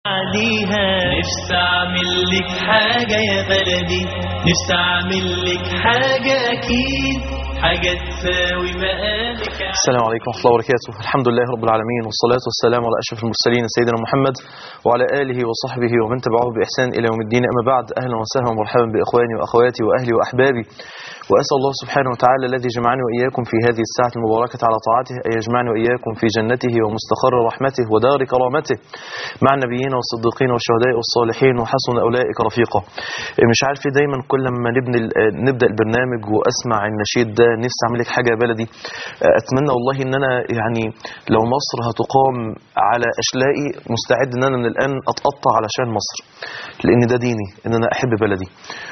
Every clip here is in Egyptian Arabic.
عليها نفسي اعمل لك حاجة يا بلدي نفسي اعمل لك حاجة اكيد حاجة تساوي مقامك السلام عليكم ورحمة الله وبركاته الحمد لله رب العالمين والصلاة والسلام على أشرف المرسلين سيدنا محمد وعلى آله وصحبه ومن تبعه بإحسان إلى يوم الدين أما بعد أهلا وسهلا ومرحبا بإخواني وأخواتي وأهلي وأحبابي وأسأل الله سبحانه وتعالى الذي جمعني وإياكم في هذه الساعة المباركة على طاعته أن يجمعني وإياكم في جنته ومستقر رحمته ودار كرامته مع النبيين والصديقين والشهداء والصالحين وحسن أولئك رفيقا مش عارف ليه دايما كل ما نبني نبدأ البرنامج وأسمع النشيد ده نفسي أعمل لك حاجة يا بلدي أتمنى والله إن أنا يعني لو مصر هتقام على أشلائي مستعد إن أنا من الآن أتقطع علشان مصر لأن ده ديني إن أنا أحب بلدي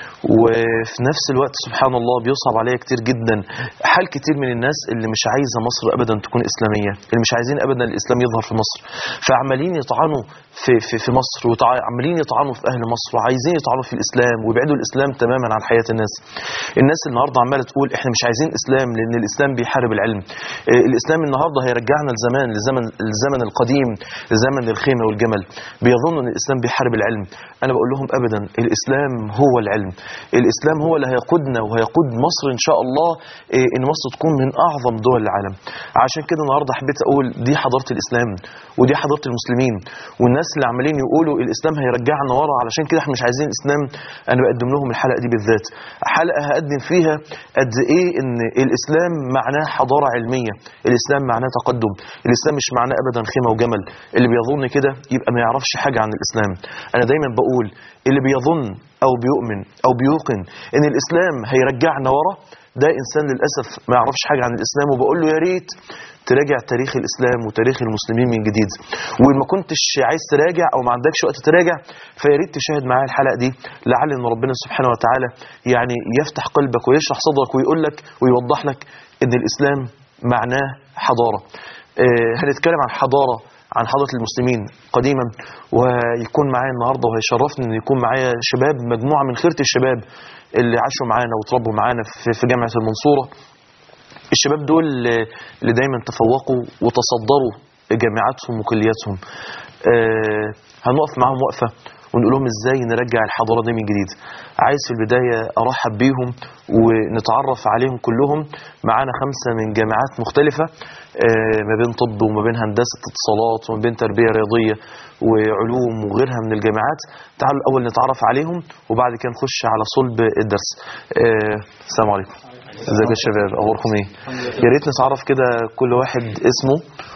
وفي نفس الوقت سبحان الله بيصعب عليا كتير جدا حال كتير من الناس اللي مش عايزه مصر ابدا تكون اسلاميه اللي مش عايزين ابدا الاسلام يظهر في مصر فعمالين يطعنوا في في, في مصر وعمالين يطعنوا في اهل مصر وعايزين يطعنوا في الاسلام ويبعدوا الاسلام تماما عن حياه الناس الناس النهارده عماله تقول احنا مش عايزين اسلام لان الاسلام بيحارب العلم إيه، الاسلام النهارده هيرجعنا لزمان لزمن الزمن القديم زمن الخيمه والجمل بيظنوا ان الاسلام بيحارب العلم انا بقول لهم ابدا الاسلام هو العلم الاسلام هو اللي هيقودنا وهيقود مصر ان شاء الله إيه، ان مصر تكون من اعظم دول العالم عشان كده النهارده حبيت اقول دي حضاره الاسلام ودي حضاره المسلمين والناس اللي عمالين يقولوا الاسلام هيرجعنا ورا علشان كده احنا مش عايزين الاسلام انا بقدم لهم الحلقه دي بالذات حلقه هقدم فيها قد ايه ان الاسلام معناه حضاره علميه الاسلام معناه تقدم الاسلام مش معناه ابدا خيمه وجمل اللي بيظن كده يبقى ما يعرفش حاجه عن الاسلام انا دايما بقول اللي بيظن او بيؤمن او بيوقن ان الاسلام هيرجعنا ورا ده انسان للاسف ما يعرفش حاجه عن الاسلام وبقول له يا ريت تراجع تاريخ الاسلام وتاريخ المسلمين من جديد وما كنتش عايز تراجع او ما عندكش وقت تراجع فيا ريت تشاهد معايا الحلقه دي لعل ان ربنا سبحانه وتعالى يعني يفتح قلبك ويشرح صدرك ويقول لك ويوضح لك ان الاسلام معناه حضاره آه، هنتكلم عن حضاره عن حضاره المسلمين قديما ويكون معايا النهارده وهيشرفني ان يكون معايا شباب مجموعه من خيره الشباب اللي عاشوا معانا وتربوا معانا في في جامعه المنصوره الشباب دول اللي دايما تفوقوا وتصدروا جامعاتهم وكلياتهم آه هنقف معاهم وقفه ونقول لهم ازاي نرجع الحضاره دي من جديد عايز في البدايه ارحب بيهم ونتعرف عليهم كلهم معانا خمسه من جامعات مختلفه آه ما بين طب وما بين هندسه اتصالات وما بين تربيه رياضيه وعلوم وغيرها من الجامعات تعالوا الاول نتعرف عليهم وبعد كده نخش على صلب الدرس آه السلام عليكم ازيك يا شباب اخباركم ايه يا ريت نتعرف كده كل واحد اسمه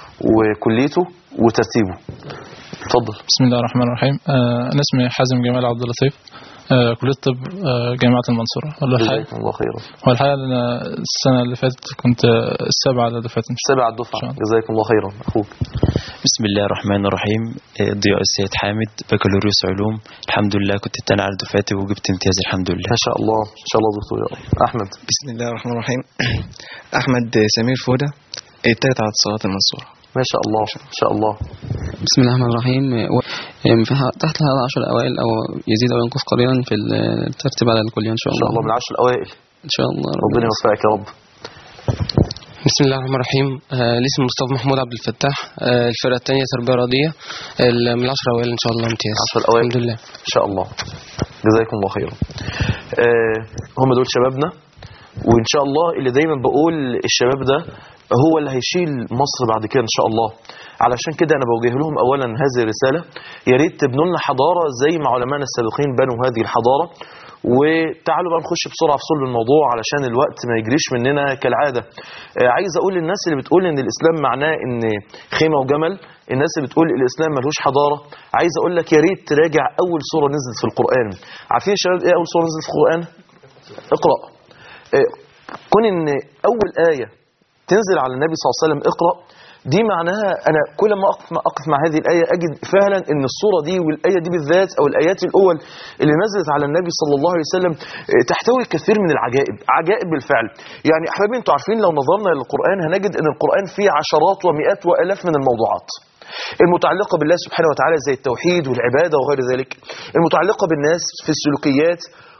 وكليته وترتيبه اتفضل بسم الله الرحمن الرحيم آه، انا اسمي حازم جمال عبد اللطيف آه، كليه طب آه، جامعه المنصوره والله الحقيقه جزاكم الله خيرا هو الحقيقه أنا السنه اللي فاتت كنت آه، السابعه على دفعتي سابع الدفعه شاء الله. جزاكم الله خيرا اخوك بسم الله الرحمن الرحيم آه، ضياء السيد حامد بكالوريوس علوم الحمد لله كنت التاني على دفعتي وجبت امتياز الحمد لله ما شاء الله ان شاء الله دكتور يا رب احمد بسم الله الرحمن الرحيم احمد سمير فوده التالت على اتصالات المنصوره ما شاء الله ان شاء الله بسم الله الرحمن الرحيم و- في ح- تحت هذا العشر الأوائل أو يزيد أو ينقص قليلا في الترتيب على الكلية إن شاء ان الله شاء الله من العشر الاوائل إن شاء الله ربنا يوفقك يا رب بسم الله الرحمن الرحيم آه لي اسمي مصطفى محمود عبد الفتاح آه الفرقة الثانية تربية رياضية ال- من العشرة أوائل إن شاء الله امتياز العشر الاوائل الحمد لله ان شاء الله جزاكم الله خيرا آه هم دول شبابنا وان شاء الله اللي دايما بقول الشباب ده هو اللي هيشيل مصر بعد كده ان شاء الله علشان كده انا بوجه لهم اولا هذه الرساله يا ريت تبنوا لنا حضاره زي ما علمائنا السابقين بنوا هذه الحضاره وتعالوا بقى نخش بسرعه في صلب الموضوع علشان الوقت ما يجريش مننا كالعاده آه، عايز اقول للناس اللي بتقول ان الاسلام معناه ان خيمه وجمل الناس اللي بتقول الاسلام ملوش حضاره عايز اقول لك يا ريت تراجع اول سوره نزلت في القران عارفين يا شباب ايه اول سوره نزلت في القران اقرا آه، كون ان اول ايه تنزل على النبي صلى الله عليه وسلم اقرا دي معناها انا كل ما اقف مع, أقف مع هذه الايه اجد فعلا ان الصوره دي والايه دي بالذات او الايات الاول اللي نزلت على النبي صلى الله عليه وسلم آه، تحتوي الكثير من العجائب عجائب بالفعل يعني احبابي انتوا عارفين لو نظرنا للقران هنجد ان القران فيه عشرات ومئات والاف من الموضوعات المتعلقة بالله سبحانه وتعالى زي التوحيد والعبادة وغير ذلك المتعلقة بالناس في السلوكيات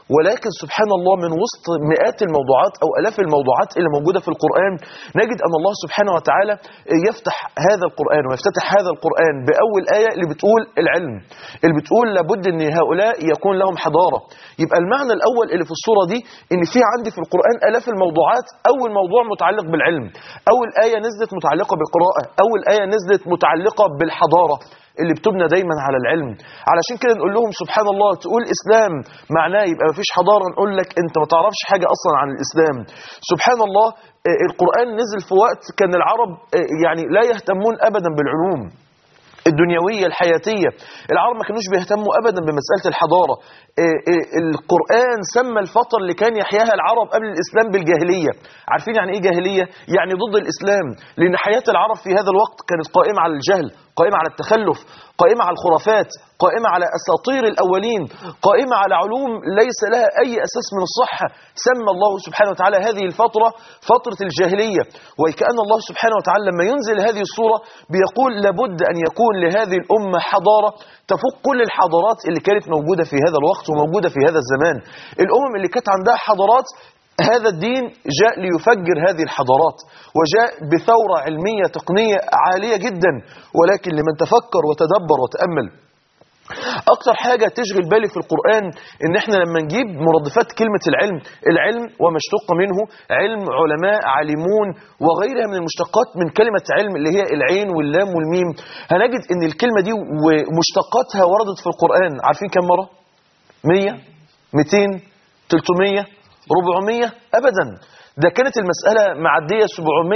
ولكن سبحان الله من وسط مئات الموضوعات أو ألاف الموضوعات اللي موجودة في القرآن نجد أن الله سبحانه وتعالى يفتح هذا القرآن ويفتتح هذا القرآن بأول آية اللي بتقول العلم اللي بتقول لابد أن هؤلاء يكون لهم حضارة يبقى المعنى الأول اللي في الصورة دي أن في عندي في القرآن ألاف الموضوعات أول موضوع متعلق بالعلم أول آية نزلت متعلقة بالقراءة أول آية نزلت متعلقة بالحضارة اللي بتبنى دايما على العلم علشان كده نقول لهم سبحان الله تقول اسلام معناه يبقى مفيش حضاره نقول لك انت ما تعرفش حاجه اصلا عن الاسلام سبحان الله آه، القران نزل في وقت كان العرب آه، يعني لا يهتمون ابدا بالعلوم الدنيوية الحياتية العرب ما كانوش بيهتموا أبدا بمسألة الحضارة إيه إيه القرآن سمى الفترة اللي كان يحياها العرب قبل الإسلام بالجاهلية عارفين يعني إيه جاهلية؟ يعني ضد الإسلام لأن حياة العرب في هذا الوقت كانت قائمة على الجهل قائمة على التخلف قائمة على الخرافات قائمة على أساطير الأولين قائمة على علوم ليس لها أي أساس من الصحة سمى الله سبحانه وتعالى هذه الفترة فترة الجاهلية وكأن الله سبحانه وتعالى لما ينزل هذه الصورة بيقول لابد أن يكون لهذه الأمة حضارة تفوق كل الحضارات اللي كانت موجودة في هذا الوقت وموجودة في هذا الزمان الأمم اللي كانت عندها حضارات هذا الدين جاء ليفجر هذه الحضارات وجاء بثورة علمية تقنية عالية جدا ولكن لمن تفكر وتدبر وتأمل أكتر حاجة تشغل بالي في القرآن إن إحنا لما نجيب مرادفات كلمة العلم العلم وما اشتق منه علم علماء عالمون وغيرها من المشتقات من كلمة علم اللي هي العين واللام والميم هنجد إن الكلمة دي ومشتقاتها وردت في القرآن عارفين كم مرة؟ 100 200 300 400 أبدا ده كانت المسألة معدية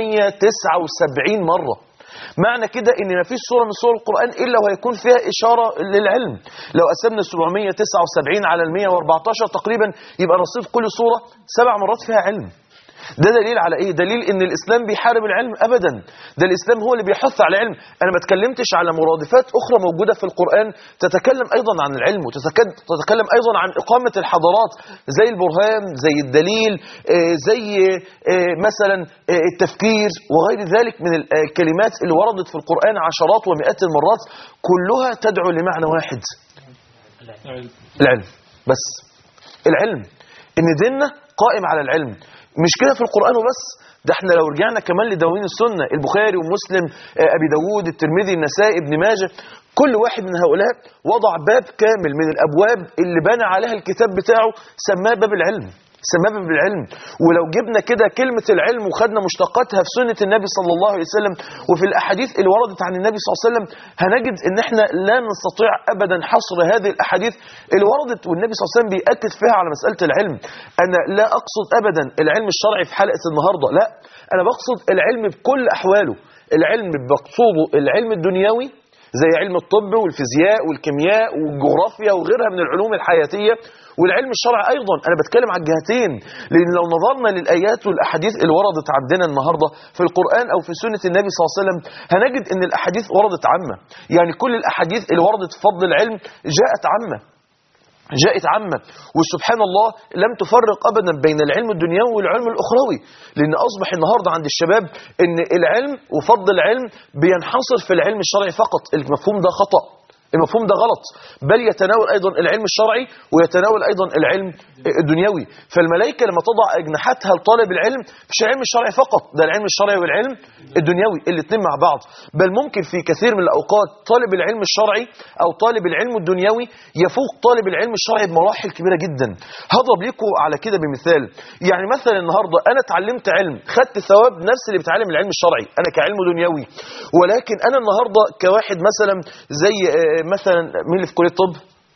779 مرة معنى كده ان ما فيش سوره من سور القران الا وهيكون فيها اشاره للعلم لو قسمنا 779 على ال 114 تقريبا يبقى نصيب كل سوره سبع مرات فيها علم ده دليل على ايه دليل ان الاسلام بيحارب العلم ابدا ده الاسلام هو اللي بيحث على العلم انا ما اتكلمتش على مرادفات اخرى موجوده في القران تتكلم ايضا عن العلم وتتكلم ايضا عن اقامه الحضارات زي البرهان زي الدليل آه، زي آه، مثلا آه، التفكير وغير ذلك من الكلمات اللي وردت في القران عشرات ومئات المرات كلها تدعو لمعنى واحد العلم بس العلم ان ديننا قائم على العلم مش كده في القرآن وبس ده احنا لو رجعنا كمان لدواوين السنة البخاري ومسلم آه، أبي داود الترمذي النسائي ابن ماجه كل واحد من هؤلاء وضع باب كامل من الأبواب اللي بنى عليها الكتاب بتاعه سماه باب العلم سماه باب العلم ولو جبنا كده كلمة العلم وخدنا مشتقاتها في سنة النبي صلى الله عليه وسلم وفي الأحاديث اللي وردت عن النبي صلى الله عليه وسلم هنجد ان احنا لا نستطيع أبدا حصر هذه الأحاديث اللي وردت والنبي صلى الله عليه وسلم بيأكد فيها على مسألة العلم أنا لا أقصد أبدا العلم الشرعي في حلقة النهاردة لا أنا بقصد العلم بكل أحواله العلم بقصده العلم الدنيوي زي علم الطب والفيزياء والكيمياء والجغرافيا وغيرها من العلوم الحياتية والعلم الشرعي أيضا أنا بتكلم على الجهتين لأن لو نظرنا للآيات والأحاديث اللي وردت عندنا النهاردة في القرآن أو في سنة النبي صلى الله عليه وسلم هنجد أن الأحاديث وردت عامة يعني كل الأحاديث اللي وردت في فضل العلم جاءت عامة جاءت عامة وسبحان الله لم تفرق أبدا بين العلم الدنيوي والعلم الأخروي لأن أصبح النهاردة عند الشباب أن العلم وفضل العلم بينحصر في العلم الشرعي فقط المفهوم ده خطأ المفهوم ده غلط بل يتناول أيضا العلم الشرعي ويتناول أيضا العلم الدنيوي فالملائكة لما تضع أجنحتها لطالب العلم مش العلم الشرعي فقط ده العلم الشرعي والعلم الدنيوي الاثنين مع بعض بل ممكن في كثير من الأوقات طالب العلم الشرعي أو طالب العلم الدنيوي يفوق طالب العلم الشرعي بمراحل كبيرة جدا هضرب لكم على كده بمثال يعني مثلا النهاردة أنا اتعلمت علم خدت ثواب نفس اللي بتعلم العلم الشرعي أنا كعلم دنيوي ولكن أنا النهاردة كواحد مثلا زي آه، مثلا مين اللي في كلية الطب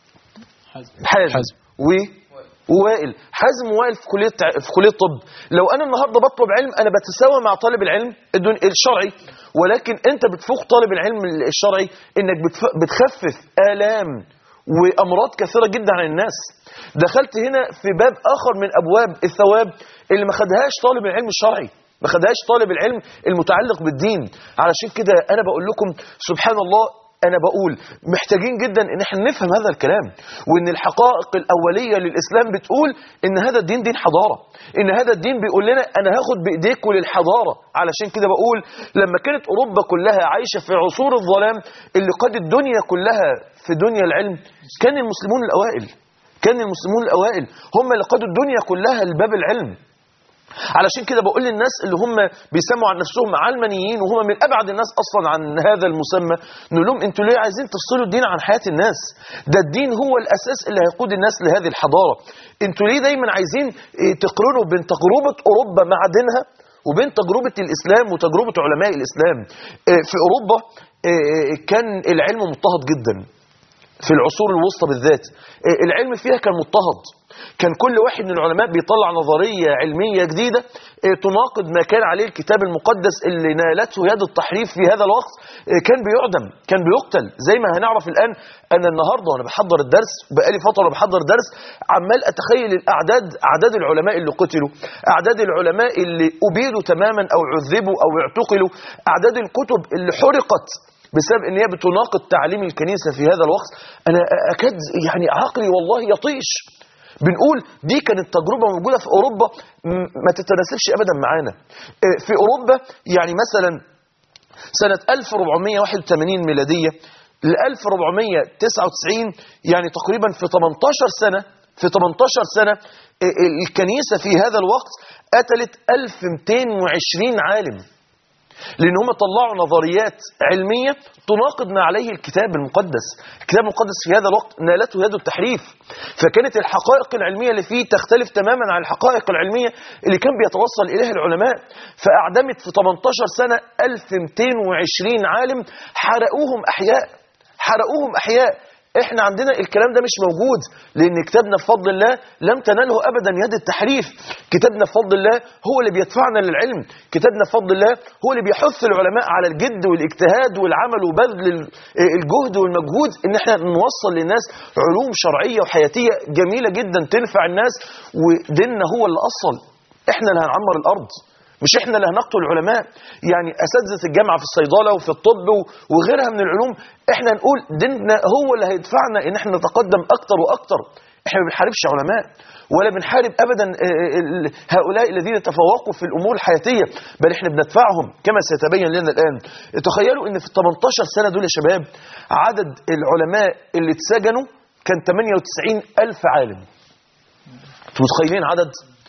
حازم, حازم. و ووائل حازم ووائل في كليه في كليه طب لو انا النهارده بطلب علم انا بتساوى مع طالب العلم الدن- الشرعي ولكن انت بتفوق طالب العلم الشرعي انك بتف- بتخفف الام وامراض كثيره جدا عن الناس دخلت هنا في باب اخر من ابواب الثواب اللي ما خدهاش طالب العلم الشرعي ما خدهاش طالب العلم المتعلق بالدين علشان كده انا بقول لكم سبحان الله انا بقول محتاجين جدا ان احنا نفهم هذا الكلام وان الحقائق الاوليه للاسلام بتقول ان هذا الدين دين حضاره ان هذا الدين بيقول لنا انا هاخد بايديكم للحضاره علشان كده بقول لما كانت اوروبا كلها عايشه في عصور الظلام اللي قاد الدنيا كلها في دنيا العلم كان المسلمون الاوائل كان المسلمون الاوائل هم اللي قادوا الدنيا كلها لباب العلم علشان كده بقول للناس اللي هم بيسموا عن نفسهم علمانيين وهم من ابعد الناس اصلا عن هذا المسمى نقول لهم انتوا ليه عايزين تفصلوا الدين عن حياه الناس ده الدين هو الاساس اللي هيقود الناس لهذه الحضاره انتوا ليه دايما عايزين إيه، تقارنوا بين تجربه اوروبا مع دينها وبين تجربه الاسلام وتجربه علماء الاسلام إيه، في اوروبا إيه، كان العلم مضطهد جدا في العصور الوسطى بالذات إيه، العلم فيها كان مضطهد كان كل واحد من العلماء بيطلع نظرية علمية جديدة إيه، تناقض ما كان عليه الكتاب المقدس اللي نالته يد التحريف في هذا الوقت إيه، كان بيعدم كان بيقتل زي ما هنعرف الآن أنا النهاردة وأنا بحضر الدرس بقالي فترة بحضر درس عمال أتخيل الأعداد أعداد العلماء اللي قتلوا أعداد العلماء اللي أبيدوا تماما أو عذبوا أو اعتقلوا أعداد الكتب اللي حرقت بسبب ان هي بتناقض تعليم الكنيسه في هذا الوقت انا اكاد يعني عقلي والله يطيش بنقول دي كانت تجربه موجوده في اوروبا م- ما تتناسبش ابدا معانا إيه، في اوروبا يعني مثلا سنه 1481 ميلاديه ل 1499 يعني تقريبا في 18 سنه في 18 سنه إيه، الكنيسه في هذا الوقت قتلت 1220 عالم لان هم طلعوا نظريات علميه تناقض ما عليه الكتاب المقدس الكتاب المقدس في هذا الوقت نالته يد التحريف فكانت الحقائق العلميه اللي فيه تختلف تماما عن الحقائق العلميه اللي كان بيتوصل اليها العلماء فاعدمت في 18 سنه 1220 عالم حرقوهم احياء حرقوهم احياء احنا عندنا الكلام ده مش موجود لان كتابنا بفضل الله لم تناله ابدا يد التحريف كتابنا بفضل الله هو اللي بيدفعنا للعلم كتابنا بفضل الله هو اللي بيحث العلماء على الجد والاجتهاد والعمل وبذل ال- الجهد والمجهود ان احنا نوصل للناس علوم شرعيه وحياتيه جميله جدا تنفع الناس وديننا هو اللي اصل احنا اللي هنعمر الارض مش احنا اللي هنقتل العلماء يعني اساتذه الجامعه في الصيدله وفي الطب و- وغيرها من العلوم احنا نقول ديننا هو اللي هيدفعنا ان احنا نتقدم اكتر واكتر احنا ما بنحاربش علماء ولا بنحارب ابدا آه، ال- هؤلاء الذين تفوقوا في الامور الحياتيه بل احنا بندفعهم كما سيتبين لنا الان تخيلوا ان في ال 18 سنه دول يا شباب عدد العلماء اللي اتسجنوا كان 98 الف عالم انتوا متخيلين عدد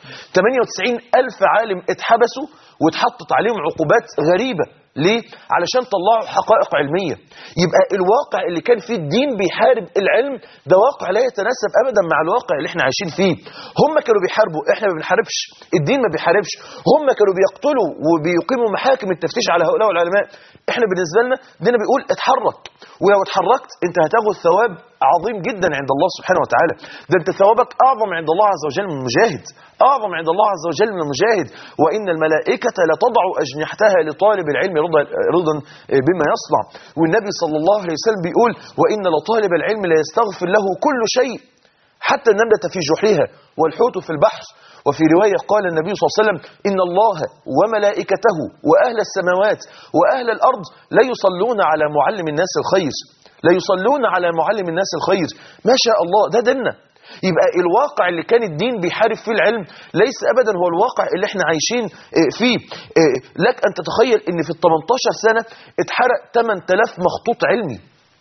98 ألف عالم اتحبسوا واتحطت عليهم عقوبات غريبة ليه؟ علشان طلعوا حقائق علمية يبقى الواقع اللي كان فيه الدين بيحارب العلم ده واقع لا يتناسب أبدا مع الواقع اللي احنا عايشين فيه هم كانوا بيحاربوا احنا ما بنحاربش الدين ما بيحاربش هم كانوا بيقتلوا وبيقيموا محاكم التفتيش على هؤلاء العلماء احنا بالنسبة لنا دينا بيقول اتحرك ولو اتحركت انت هتاخد ثواب عظيم جدا عند الله سبحانه وتعالى ده انت ثوابك اعظم عند الله عز وجل من المجاهد اعظم عند الله عز وجل من المجاهد وان الملائكه لتضع اجنحتها لطالب العلم رضا رضا بما يصنع والنبي صلى الله عليه وسلم بيقول وان لطالب العلم لا يستغفر له كل شيء حتى النملة في جحرها والحوت في البحر وفي رواية قال النبي صلى الله عليه وسلم إن الله وملائكته وأهل السماوات وأهل الأرض لا يصلون على معلم الناس الخير لا يصلون على معلم الناس الخير ما شاء الله ده ديننا يبقى الواقع اللي كان الدين بيحارب فيه العلم ليس ابدا هو الواقع اللي احنا عايشين آه، فيه آه، لك ان تتخيل ان في ال 18 سنه اتحرق 8000 مخطوط علمي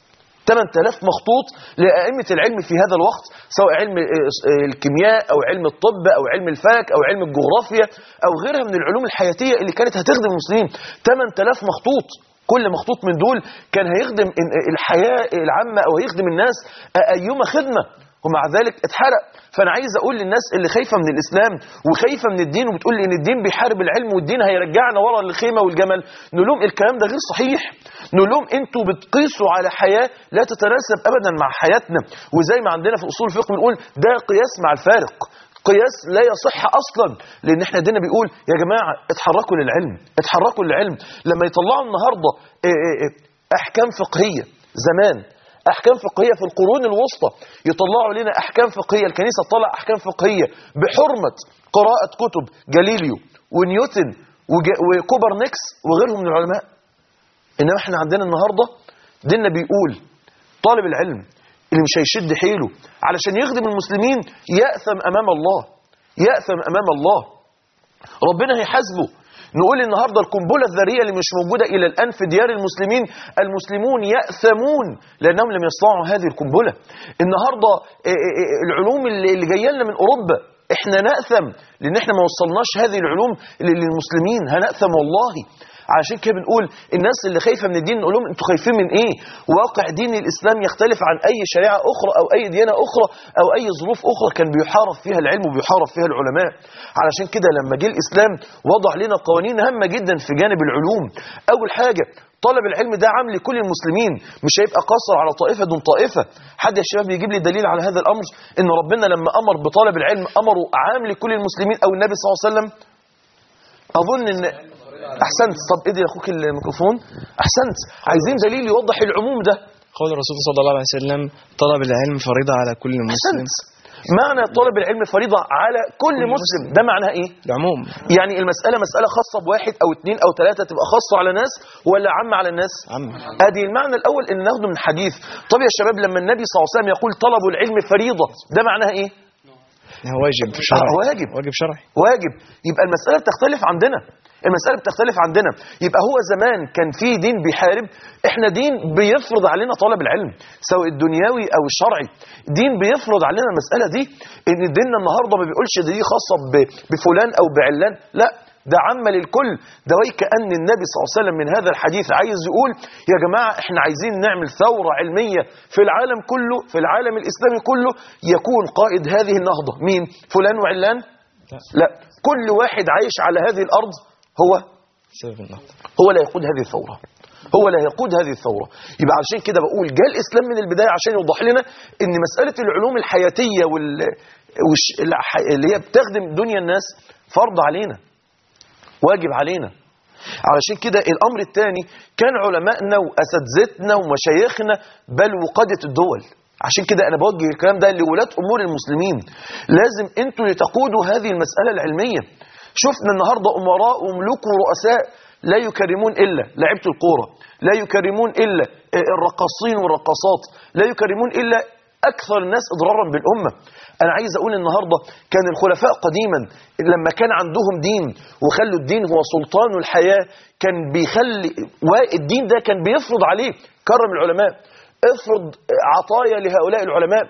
8000 مخطوط لأئمة العلم في هذا الوقت سواء علم آه، الكيمياء أو علم الطب أو علم الفلك أو علم الجغرافيا أو غيرها من العلوم الحياتية اللي كانت هتخدم المسلمين 8000 مخطوط كل مخطوط من دول كان هيخدم ال- الحياة العامة أو هيخدم الناس آه، أيما خدمة ومع ذلك اتحرق فانا عايز اقول للناس اللي خايفه من الاسلام وخايفه من الدين وبتقول ان الدين بيحارب العلم والدين هيرجعنا ورا الخيمه والجمل نقول لهم الكلام ده غير صحيح نقول لهم انتوا بتقيسوا على حياه لا تتناسب ابدا مع حياتنا وزي ما عندنا في اصول الفقه بنقول ده قياس مع الفارق قياس لا يصح اصلا لان احنا دينا بيقول يا جماعه اتحركوا للعلم اتحركوا للعلم لما يطلعوا النهارده اه، اه، اه، احكام فقهيه زمان احكام فقهيه في القرون الوسطى يطلعوا لنا احكام فقهيه الكنيسه تطلع احكام فقهيه بحرمه قراءه كتب جاليليو ونيوتن وج- وكوبرنيكس وغيرهم من العلماء انما احنا عندنا النهارده ديننا بيقول طالب العلم اللي مش هيشد حيله علشان يخدم المسلمين يأثم امام الله يأثم امام الله ربنا هيحاسبه نقول النهارده القنبله الذريه اللي مش موجوده الى الان في ديار المسلمين المسلمون ياثمون لانهم لم يصنعوا هذه القنبله النهارده آه، آه، آه، العلوم اللي اللي جايه لنا من اوروبا احنا ناثم لان احنا ما وصلناش هذه العلوم لل- للمسلمين هناثم والله عشان كده بنقول الناس اللي خايفه من الدين نقول لهم انتوا خايفين من ايه واقع دين الاسلام يختلف عن اي شريعه اخرى او اي ديانه اخرى او اي ظروف اخرى كان بيحارب فيها العلم وبيحارب فيها العلماء علشان كده لما جه الاسلام وضع لنا قوانين هامه جدا في جانب العلوم اول حاجه طلب العلم ده عام لكل المسلمين مش هيبقى قاصر على طائفه دون طائفه حد يا شباب يجيب لي دليل على هذا الامر ان ربنا لما امر بطلب العلم امره عام لكل المسلمين او النبي صلى الله عليه وسلم اظن ان احسنت طب ادي لاخوك الميكروفون احسنت عايزين دليل يوضح العموم ده قول الرسول صلى الله عليه وسلم طلب العلم فريضة على كل مسلم احسنت معنى طلب العلم فريضه على كل مسلم ده معناها ايه العموم يعني المساله مساله خاصه بواحد او اثنين او ثلاثه تبقى خاصه على ناس ولا عامه على الناس عم ادي المعنى الاول ان ناخده من حديث طب يا شباب لما النبي صلى الله عليه وسلم يقول طلب العلم فريضه ده معناها ايه هو واجب شرعي آه، واجب. واجب شرعي واجب يبقى المسألة بتختلف عندنا المسألة بتختلف عندنا يبقى هو زمان كان في دين بيحارب احنا دين بيفرض علينا طلب العلم سواء الدنيوي او الشرعي دين بيفرض علينا المسألة دي ان ديننا النهاردة ما بيقولش دي خاصة ب- بفلان او بعلان لا ده عامة للكل ده وكأن النبي صلى الله عليه وسلم من هذا الحديث عايز يقول يا جماعة احنا عايزين نعمل ثورة علمية في العالم كله في العالم الإسلامي كله يكون قائد هذه النهضة مين فلان وعلان لا كل واحد عايش على هذه الأرض هو سبب النهضة هو لا يقود هذه الثورة هو لا يقود هذه الثورة يبقى عشان كده بقول جاء الإسلام من البداية عشان يوضح لنا ان مسألة العلوم الحياتية وال... وش... الح- اللي هي بتخدم دنيا الناس فرض علينا واجب علينا علشان كده الأمر الثاني كان علمائنا وأساتذتنا ومشايخنا بل وقادة الدول عشان كده أنا بوجه الكلام ده لولاة أمور المسلمين لازم أنتوا اللي تقودوا هذه المسألة العلمية شفنا النهاردة أمراء وملوك ورؤساء لا يكرمون إلا لعيبة الكورة لا يكرمون إلا الرقاصين والرقاصات لا يكرمون إلا أكثر الناس إضرارا بالأمة أنا عايز أقول النهاردة كان الخلفاء قديما لما كان عندهم دين وخلوا الدين هو سلطان الحياة كان بيخلي والدين ده كان بيفرض عليه كرم العلماء افرض عطايا لهؤلاء العلماء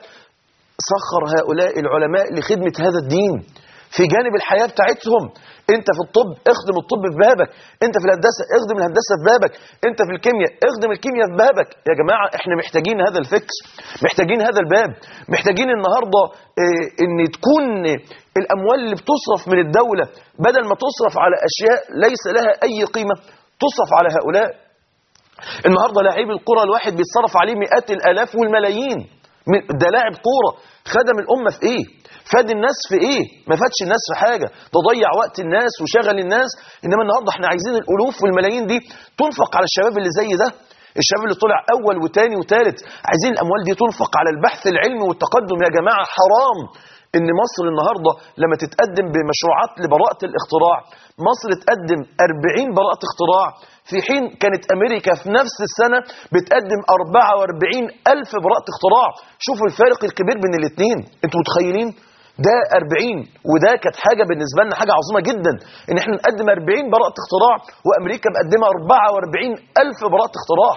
سخر هؤلاء العلماء لخدمة هذا الدين في جانب الحياة بتاعتهم انت في الطب اخدم الطب في بابك انت في الهندسة اخدم الهندسة في بابك انت في الكيمياء اخدم الكيمياء في بابك يا جماعة احنا محتاجين هذا الفكر محتاجين هذا الباب محتاجين النهاردة اه ان تكون الاموال اللي بتصرف من الدولة بدل ما تصرف على اشياء ليس لها اي قيمة تصرف على هؤلاء النهارده لاعب الكرة الواحد بيتصرف عليه مئات الالاف والملايين من- ده لاعب كوره خدم الامه في ايه فاد الناس في ايه ما فادش الناس في حاجه ده ضيع وقت الناس وشغل الناس انما النهارده احنا عايزين الالوف والملايين دي تنفق على الشباب اللي زي ده الشباب اللي طلع اول وتاني وتالت عايزين الاموال دي تنفق على البحث العلمي والتقدم يا جماعه حرام ان مصر النهارده لما تتقدم بمشروعات لبراءه الاختراع مصر تقدم 40 براءه اختراع في حين كانت امريكا في نفس السنه بتقدم 44 الف براءه اختراع شوفوا الفارق الكبير بين الاثنين انتوا متخيلين ده 40 وده كانت حاجه بالنسبه لنا حاجه عظيمه جدا ان احنا نقدم 40 براءه اختراع وامريكا مقدمه 44 الف براءه اختراع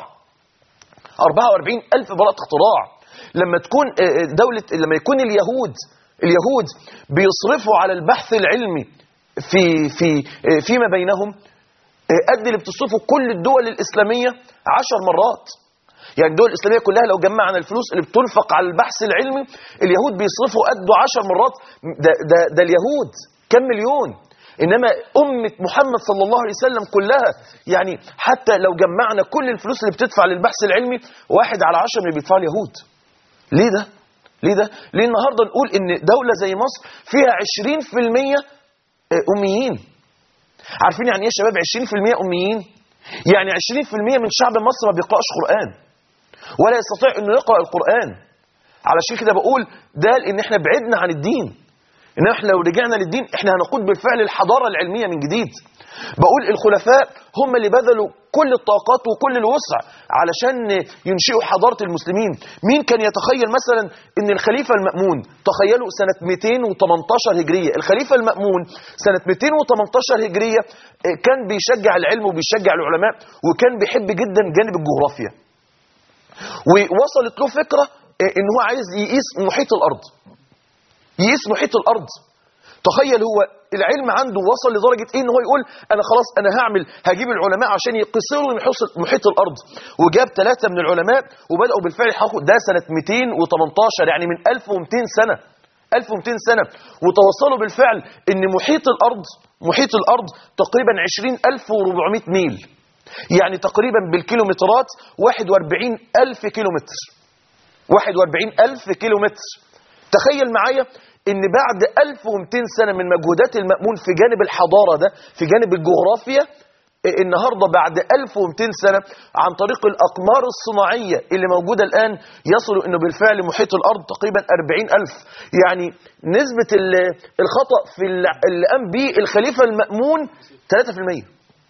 44 ألف براءة اختراع لما تكون آه، آه، دولة لما يكون اليهود اليهود بيصرفوا على البحث العلمي في في آه، فيما بينهم آه، قد اللي بتصرفه كل الدول الإسلامية عشر مرات يعني الدول الإسلامية كلها لو جمعنا الفلوس اللي بتنفق على البحث العلمي اليهود بيصرفوا قده عشر مرات ده, ده, ده اليهود كم مليون إنما أمة محمد صلى الله عليه وسلم كلها يعني حتى لو جمعنا كل الفلوس اللي بتدفع للبحث العلمي واحد على عشر من اللي بيدفعوا اليهود ليه ده؟ ليه ده؟ ليه النهارده نقول إن دولة زي مصر فيها 20% أميين عارفين يعني إيه يا شباب 20% أميين؟ يعني 20% من شعب مصر ما بيقرأش قرآن ولا يستطيع انه يقرأ القرآن علشان كده بقول ده ان احنا بعدنا عن الدين ان احنا لو رجعنا للدين احنا هنقود بالفعل الحضاره العلميه من جديد بقول الخلفاء هم اللي بذلوا كل الطاقات وكل الوسع علشان ينشئوا حضاره المسلمين مين كان يتخيل مثلا ان الخليفه المامون تخيلوا سنه 218 هجريه الخليفه المامون سنه 218 هجريه آه، كان بيشجع العلم وبيشجع العلماء وكان بيحب جدا جانب الجغرافيا ووصلت له فكره آه، ان هو عايز يقيس محيط الارض يقيس محيط الارض تخيل هو العلم عنده وصل لدرجه ايه ان هو يقول انا خلاص انا هعمل هجيب العلماء عشان يقيسوا لي محيط- محيط الارض وجاب ثلاثه من العلماء وبداوا بالفعل يحققوا ده سنه 218 يعني من 1200 سنه 1200 سنه وتوصلوا بالفعل ان محيط الارض محيط الارض تقريبا 20400 ميل يعني تقريبا بالكيلومترات 41000 كيلومتر 41000 كيلومتر تخيل معايا ان بعد 1200 سنة من مجهودات المأمون في جانب الحضارة ده في جانب الجغرافيا إيه النهاردة بعد 1200 سنة عن طريق الأقمار الصناعية اللي موجودة الآن يصل أنه بالفعل محيط الأرض تقريبا 40000 يعني نسبة ال- الخطأ في اللي اللي قام به الخليفة المأمون 3%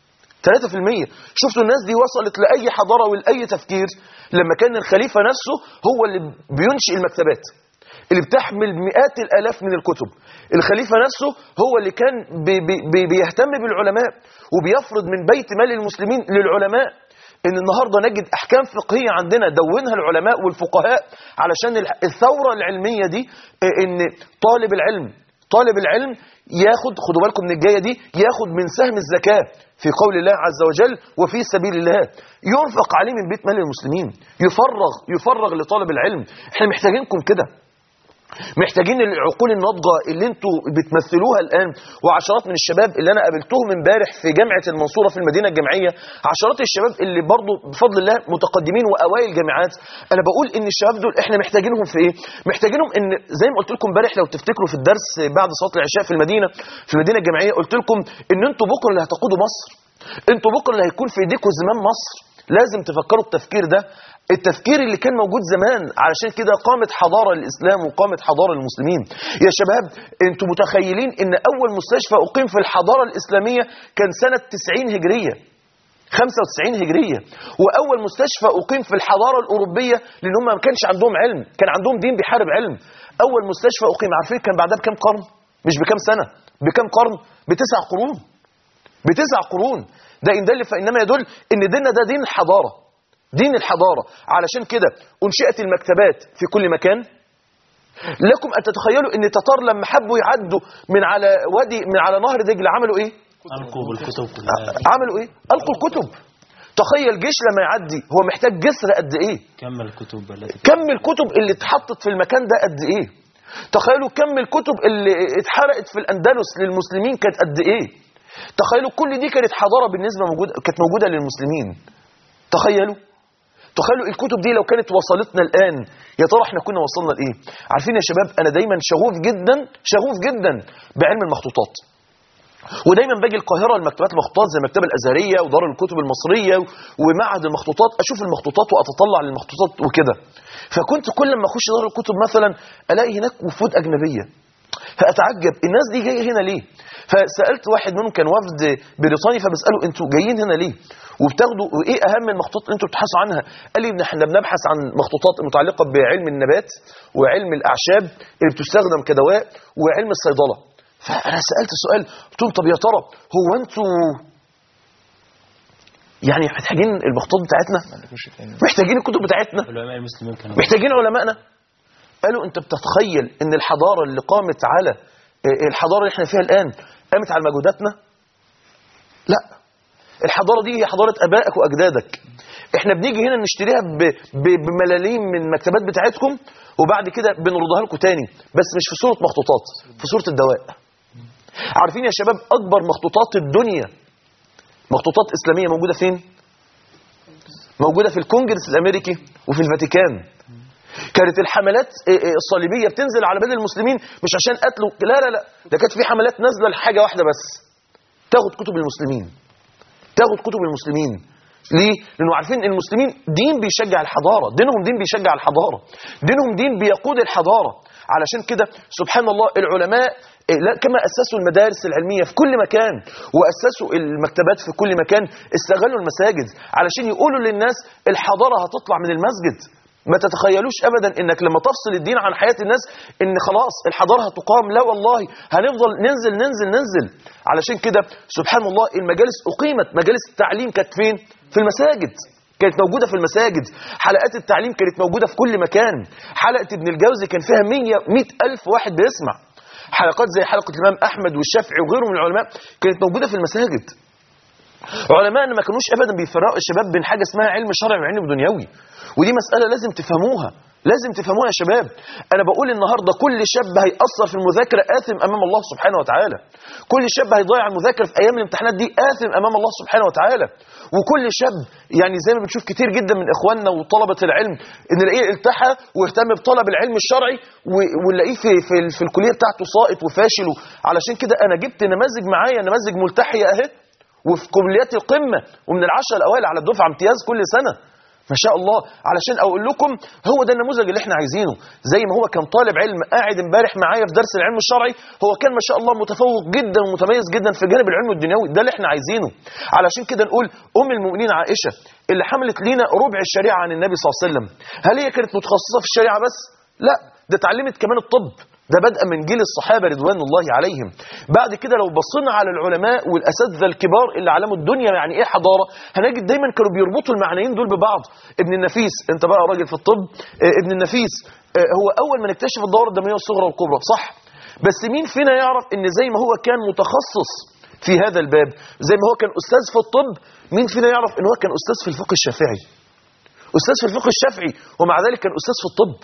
3% شفتوا الناس دي وصلت لأي حضارة ولأي تفكير لما كان الخليفة نفسه هو اللي بينشئ المكتبات اللي بتحمل مئات الآلاف من الكتب الخليفة نفسه هو اللي كان بي بي بي بيهتم بالعلماء وبيفرض من بيت مال المسلمين للعلماء ان النهارده نجد احكام فقهيه عندنا دونها العلماء والفقهاء علشان الح- الثوره العلميه دي آه، ان طالب العلم طالب العلم ياخد خدوا بالكم من الجايه دي ياخد من سهم الزكاه في قول الله عز وجل وفي سبيل الله ينفق عليه من بيت مال المسلمين يفرغ يفرغ لطالب العلم احنا محتاجينكم كده محتاجين العقول الناضجه اللي انتوا بتمثلوها الان وعشرات من الشباب اللي انا قابلتهم امبارح في جامعه المنصوره في المدينه الجامعيه عشرات الشباب اللي برضو بفضل الله متقدمين واوائل جامعات انا بقول ان الشباب دول احنا محتاجينهم في ايه محتاجينهم ان زي ما قلت لكم امبارح لو تفتكروا في الدرس بعد صلاه العشاء في المدينه في المدينه الجامعيه قلت لكم ان انتوا بكره اللي هتقودوا مصر انتوا بكره اللي هيكون في ايديكم زمام مصر لازم تفكروا التفكير ده التفكير اللي كان موجود زمان علشان كده قامت حضارة الإسلام وقامت حضارة المسلمين يا شباب انتوا متخيلين ان أول مستشفى أقيم في الحضارة الإسلامية كان سنة 90 هجرية 95 هجرية وأول مستشفى أقيم في الحضارة الأوروبية لأن هم ما كانش عندهم علم كان عندهم دين بيحارب علم أول مستشفى أقيم عارفين كان بعدها بكام قرن مش بكام سنة بكام قرن بتسع قرون بتسع قرون ده إن دل فإنما يدل إن ديننا ده دين الحضارة دين الحضارة علشان كده أنشئت المكتبات في كل مكان لكم أن تتخيلوا أن التتار لما حبوا يعدوا من على وادي من على نهر دجلة عملوا إيه؟ ألقوا بالكتب كلها عملوا إيه؟ ألقوا الكتب تخيل جيش لما يعدي هو محتاج جسر قد إيه؟ كم الكتب التي كم الكتب اللي اتحطت في المكان ده قد ايه تخيلوا كم الكتب اللي اتحرقت في الاندلس للمسلمين كانت قد ايه تخيلوا كل دي كانت حضاره بالنسبه موجوده كانت موجوده للمسلمين تخيلوا تخيلوا الكتب دي لو كانت وصلتنا الان يا ترى احنا كنا وصلنا لايه عارفين يا شباب انا دايما شغوف جدا شغوف جدا بعلم المخطوطات ودايما باجي القاهره المكتبات المخطوطات زي المكتبه الازهريه ودار الكتب المصريه ومعهد المخطوطات اشوف المخطوطات واتطلع للمخطوطات وكده فكنت كل ما اخش دار الكتب مثلا الاقي هناك وفود اجنبيه فاتعجب الناس دي جايه هنا ليه فسالت واحد منهم كان وفد بريطاني فبساله انتوا جايين هنا ليه وبتاخدوا وايه اهم المخطوطات اللي انتوا بتبحثوا عنها قال لي ان احنا بنبحث عن مخطوطات متعلقه بعلم النبات وعلم الاعشاب اللي بتستخدم كدواء وعلم الصيدله فانا سالت سؤال قلت لهم طب يا ترى هو انتوا يعني محتاجين المخطوطات بتاعتنا محتاجين الكتب بتاعتنا علماء المسلمين كانوا محتاجين علمائنا قالوا انت بتتخيل ان الحضاره اللي قامت على اه، الحضاره اللي احنا فيها الان قامت على مجهوداتنا لا الحضاره دي هي حضاره ابائك واجدادك احنا بنيجي هنا نشتريها ب- ب- بملاليم من المكتبات بتاعتكم وبعد كده بنردها لكم تاني بس مش في صوره مخطوطات في صوره الدواء عارفين يا شباب اكبر مخطوطات الدنيا مخطوطات اسلاميه موجوده فين موجوده في الكونجرس الامريكي وفي الفاتيكان كانت الحملات آه، آه، الصليبيه بتنزل على بلاد المسلمين مش عشان قتلوا لا لا لا ده كانت في حملات نازله لحاجه واحده بس تاخد كتب المسلمين تاخد كتب المسلمين ليه؟ لأنه عارفين إن المسلمين دين بيشجع الحضارة دينهم دين بيشجع الحضارة دينهم دين بيقود الحضارة علشان كده سبحان الله العلماء إيه، لا كما أسسوا المدارس العلمية في كل مكان وأسسوا المكتبات في كل مكان استغلوا المساجد علشان يقولوا للناس الحضارة هتطلع من المسجد ما تتخيلوش ابدا انك لما تفصل الدين عن حياه الناس ان خلاص الحضاره هتقام لا والله هنفضل ننزل ننزل ننزل علشان كده سبحان الله المجالس اقيمت مجالس التعليم كانت فين في المساجد كانت موجودة في المساجد حلقات التعليم كانت موجودة في كل مكان حلقة ابن الجوزي كان فيها 100 100 ألف واحد بيسمع حلقات زي حلقة الإمام أحمد والشافعي وغيرهم من العلماء كانت موجودة في المساجد علماءنا ما كانوش ابدا بيفرقوا الشباب بين حاجه اسمها علم شرعي وعلم دنيوي ودي مساله لازم تفهموها لازم تفهموها يا شباب انا بقول النهارده كل شاب هيأثر في المذاكره آثم امام الله سبحانه وتعالى كل شاب هيضيع المذاكره في ايام الامتحانات دي آثم امام الله سبحانه وتعالى وكل شاب يعني زي ما بنشوف كتير جدا من اخواننا وطلبه العلم ان نلاقيه التحى واهتم بطلب العلم الشرعي و- ونلاقيه في في, في الكليه بتاعته ساقط وفاشل علشان كده انا جبت نماذج معايا نماذج ملتحيه اهي وفي كليات القمة ومن العشرة الأوائل على الدفعة امتياز كل سنة ما شاء الله علشان أقول لكم هو ده النموذج اللي احنا عايزينه زي ما هو كان طالب علم قاعد امبارح معايا في درس العلم الشرعي هو كان ما شاء الله متفوق جدا ومتميز جدا في جانب العلم الدنيوي ده اللي احنا عايزينه علشان كده نقول أم المؤمنين عائشة اللي حملت لينا ربع الشريعة عن النبي صلى الله عليه وسلم هل هي كانت متخصصة في الشريعة بس؟ لا ده اتعلمت كمان الطب ده بدءا من جيل الصحابة رضوان الله عليهم بعد كده لو بصينا على العلماء والأساتذة الكبار اللي علموا الدنيا يعني إيه حضارة هنجد دايما كانوا بيربطوا المعنيين دول ببعض ابن النفيس انت بقى راجل في الطب آه، ابن النفيس آه، هو أول من اكتشف الدورة الدموية الصغرى والكبرى صح بس مين فينا يعرف ان زي ما هو كان متخصص في هذا الباب زي ما هو كان أستاذ في الطب مين فينا يعرف ان هو كان أستاذ في الفقه الشافعي أستاذ في الفقه الشافعي ومع ذلك كان أستاذ في الطب